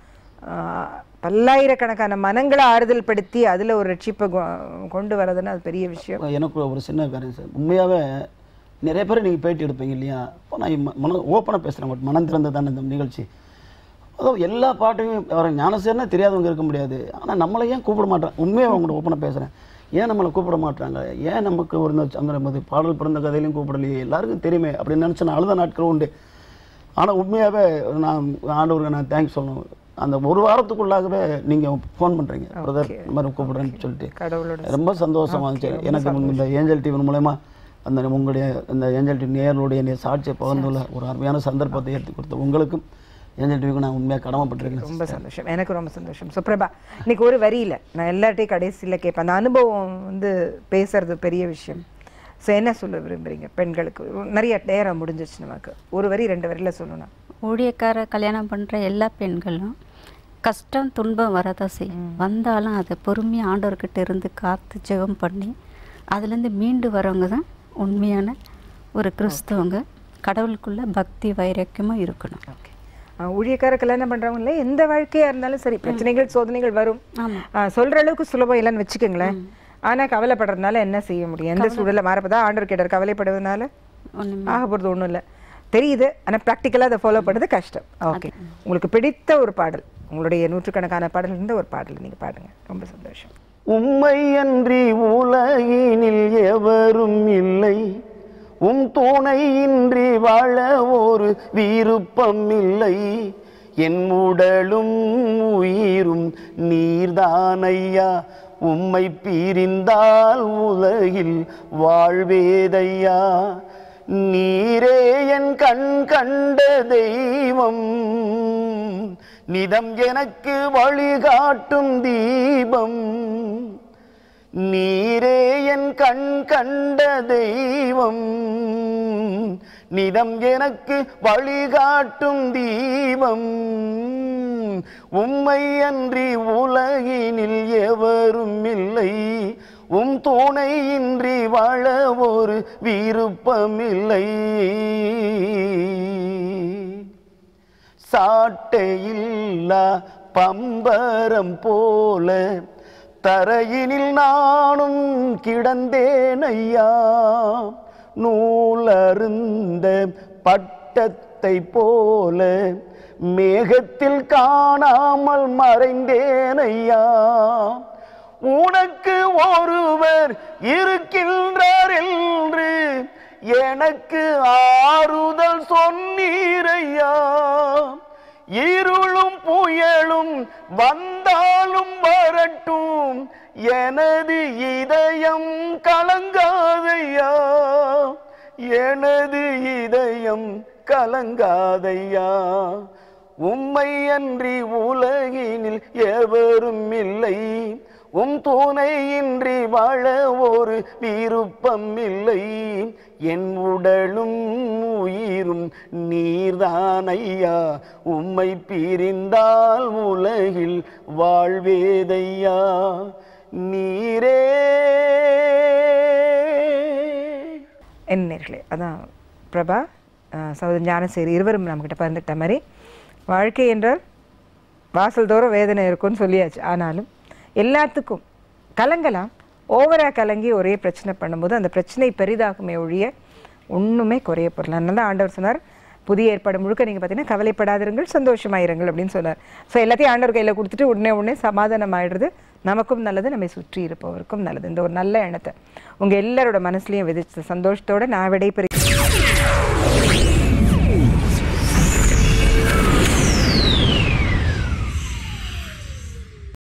மூலமாக பல்லாயிரக்கணக்கான மனங்களை ஆறுதல் படுத்தி அதில் ஒரு ரட்சிப்பை கொ- கொண்டு வரதுன்னா அது பெரிய விஷயம் எனக்கு ஒரு சின்ன காரியம் சார் உண்மையாவே நிறைய பேர் நீங்கள் பேட்டி எடுப்பீங்க இல்லையா இப்போ நான் ம- மன ஓப்பனாக பேசுகிறேன் பட் மனம் திறந்து தானே இந்த நிகழ்ச்சி அதாவது எல்லா பாட்டையும் வர ஞானசேரனே தெரியாதவங்க இருக்க முடியாது ஆனால் நம்மளை ஏன் கூப்பிட மாட்டேன் உண்மையாக அவங்கள்ட்ட ஓப்பனாக பேசுகிறேன் ஏன் நம்மளை கூப்பிட மாட்டாங்க ஏன் நமக்கு ஒரு இந்த அந்த நமது பாடல் பிறந்த கதையிலையும் கூப்பிடலையே எல்லாருக்கும் தெரியுமே அப்படின்னு நினச்சி நான் அழுத நாட்கள் உண்டு ஆனால் உண்மையாகவே நான் ஆண்டவருக்கு நான் தேங்க்ஸ் சொல்லணும் அந்த ஒரு வாரத்துக்குள்ளாகவே நீங்கள் ஃபோன் பண்ணுறீங்க பிரதர் இந்த மாதிரி கூப்பிடுறேன்னு சொல்லிட்டு கடவுளோட ரொம்ப சந்தோஷமா இருந்துச்சு எனக்கு இந்த ஏஞ்சல் டிவி மூலயமா அந்த உங்களுடைய அந்த ஏஞ்சல் டிவி நேயர்களுடைய நே- சாட்சியை பகிர்ந்துள்ள ஒரு அருமையான சந்தர்ப்பத்தை ஏற்றி கொடுத்த உங்களுக்கும் ஏஞ்சல் டிவிக்கு நான் உண்மையாக கடமைப்பட்டிருக்கேன் ரொம்ப சந்தோஷம் எனக்கு ரொம்ப சந்தோஷம் சுப்ரபா இன்னைக்கு ஒரு வரியில நான் எல்லார்ட்டையும் கடைசியில் கேட்பேன் அந்த அனுபவம் வந்து பேசுறது பெரிய விஷயம் ஸோ என்ன சொல்ல விரும்புறீங்க பெண்களுக்கு நிறைய நேரம் முடிஞ்சிச்சு நமக்கு ஒரு வரி ரெண்டு வரியில சொல்லணும் ஊழியக்கார கல்யாணம் பண்ணுற எல்லா பெண்களும் கஷ்டம் துன்பம் வரதான் செய்யும் வந்தாலும் அதை பொறுமையாக ஆண்டவர்கிட்ட இருந்து காத்து ஜெபம் பண்ணி அதுலேருந்து மீண்டு வரவங்க தான் உண்மையான ஒரு கிறிஸ்தவங்க கடவுளுக்குள்ள பக்தி வைராக்கியமாக இருக்கணும் ஓகே ஊழியக்கார கல்யாணம் பண்றவங்கள எந்த வாழ்க்கையா இருந்தாலும் சரி பிரச்சனைகள் சோதனைகள் வரும் ஆமாம் ஆ, சொல்ற அளவுக்கு சுலபம் இல்லைன்னு வச்சுக்கோங்களேன் ஆனா கவலைப்படுறதுனால என்ன செய்ய முடியும் எந்த சூழல மாறப்பதான் ஆண்டவர் கேட்டார் கவலைப்படுவதனால ஒன்றுமே ஆக போகிறது ஒன்றும் இல்லை தெரியுது ஆனா ப்ராக்டிக்கலாக அதை ஃபாலோ பண்ணுறது கஷ்டம் ஓகே உங்களுக்கு பிடித்த ஒரு பாடல் உங்களுடைய நூற்றுக்கணக்கான பாடல் இருந்த ஒரு பாடல் நீங்க பாடுங்க ரொம்ப சந்தோஷம் உம்மை அன்றி உலகினில் எவரும் இல்லை உம் துணையின்றி வாழ ஒரு விருப்பம் இல்லை என் உடலும் உயிரும் நீர்தானையா உம்மை பிரிந்தால் உலகில் வாழ்வேதையா நீரே என் கண் கண்ட தெய்வம் நிதம் எனக்கு வழிகாட்டும் தீபம் நீரே என் கண் கண்ட தெய்வம் நிதம் எனக்கு வழிகாட்டும் தீபம் உம்மை அன்றி உலகினில் எவரும் இல்லை உம் துணையின்றி வாழ ஒரு விருப்பமில்லை சாட்டையில்லா பம்பரம் போல தரையினில் நானும் கிடந்தேன் ஐயா நூலருந்த பட்டத்தை போல மேகத்தில் காணாமல் மறைந்தேன் ஐயா உனக்கு ஒருவர் இருக்கின்றார் என்று எனக்கு ஆறுதல் சொன்னீரையா இருளும் புயலும் வந்தாலும் வரட்டும் எனது இதயம் கலங்காதையா எனது இதயம் கலங்காதையா உம்மை அன்றி உலகினில் எவரும் இல்லை உம் துணையின்றி வாழ ஒரு விருப்பம் இல்லை என் உடலும் உயிரும் நீர்தான் ஐயா உம்மை பிரிந்தால் உலகில் வாழ்வேதையா நீரே என் நேர்களே அதான் பிரபா அஹ், சகோதரன் ஞானசேரி இருவரும் நம்மக்கிட்ட பகிர்ந்துக்கிட்ட மாதிரி வாழ்க்கை என்றால் வாசல் தோறும் வேதனை இருக்கும்னு சொல்லியாச்சு ஆனாலும் எல்லாத்துக்கும் கலங்கலாம் ஓவராக கலங்கி ஒரே பிரச்சனை பண்ணும்போது அந்த பிரச்சனை பெரிதாகுமே ஒழிய ஒன்றுமே குறைய போடல அதனால தான் ஆண்டவர் சொன்னார் புதிய ஏற்பாடு முழுக்க நீங்கள் பார்த்தீங்கன்னா கவலைப்படாதிருங்கள் சந்தோஷமாயிருங்கள் அப்படின்னு சொன்னார் ஸோ எல்லாத்தையும் ஆண்டவர் கையில் கொடுத்துட்டு உடனே உடனே சமாதானம் ஆயிடுறது நமக்கும் நல்லது நம்மை சுற்றி இருப்பவருக்கும் நல்லது இந்த ஒரு நல்ல எண்ணத்தை உங்கள் எல்லாரோட மனசுலையும் விதிச்ச சந்தோஷத்தோட நான் விடைபெறி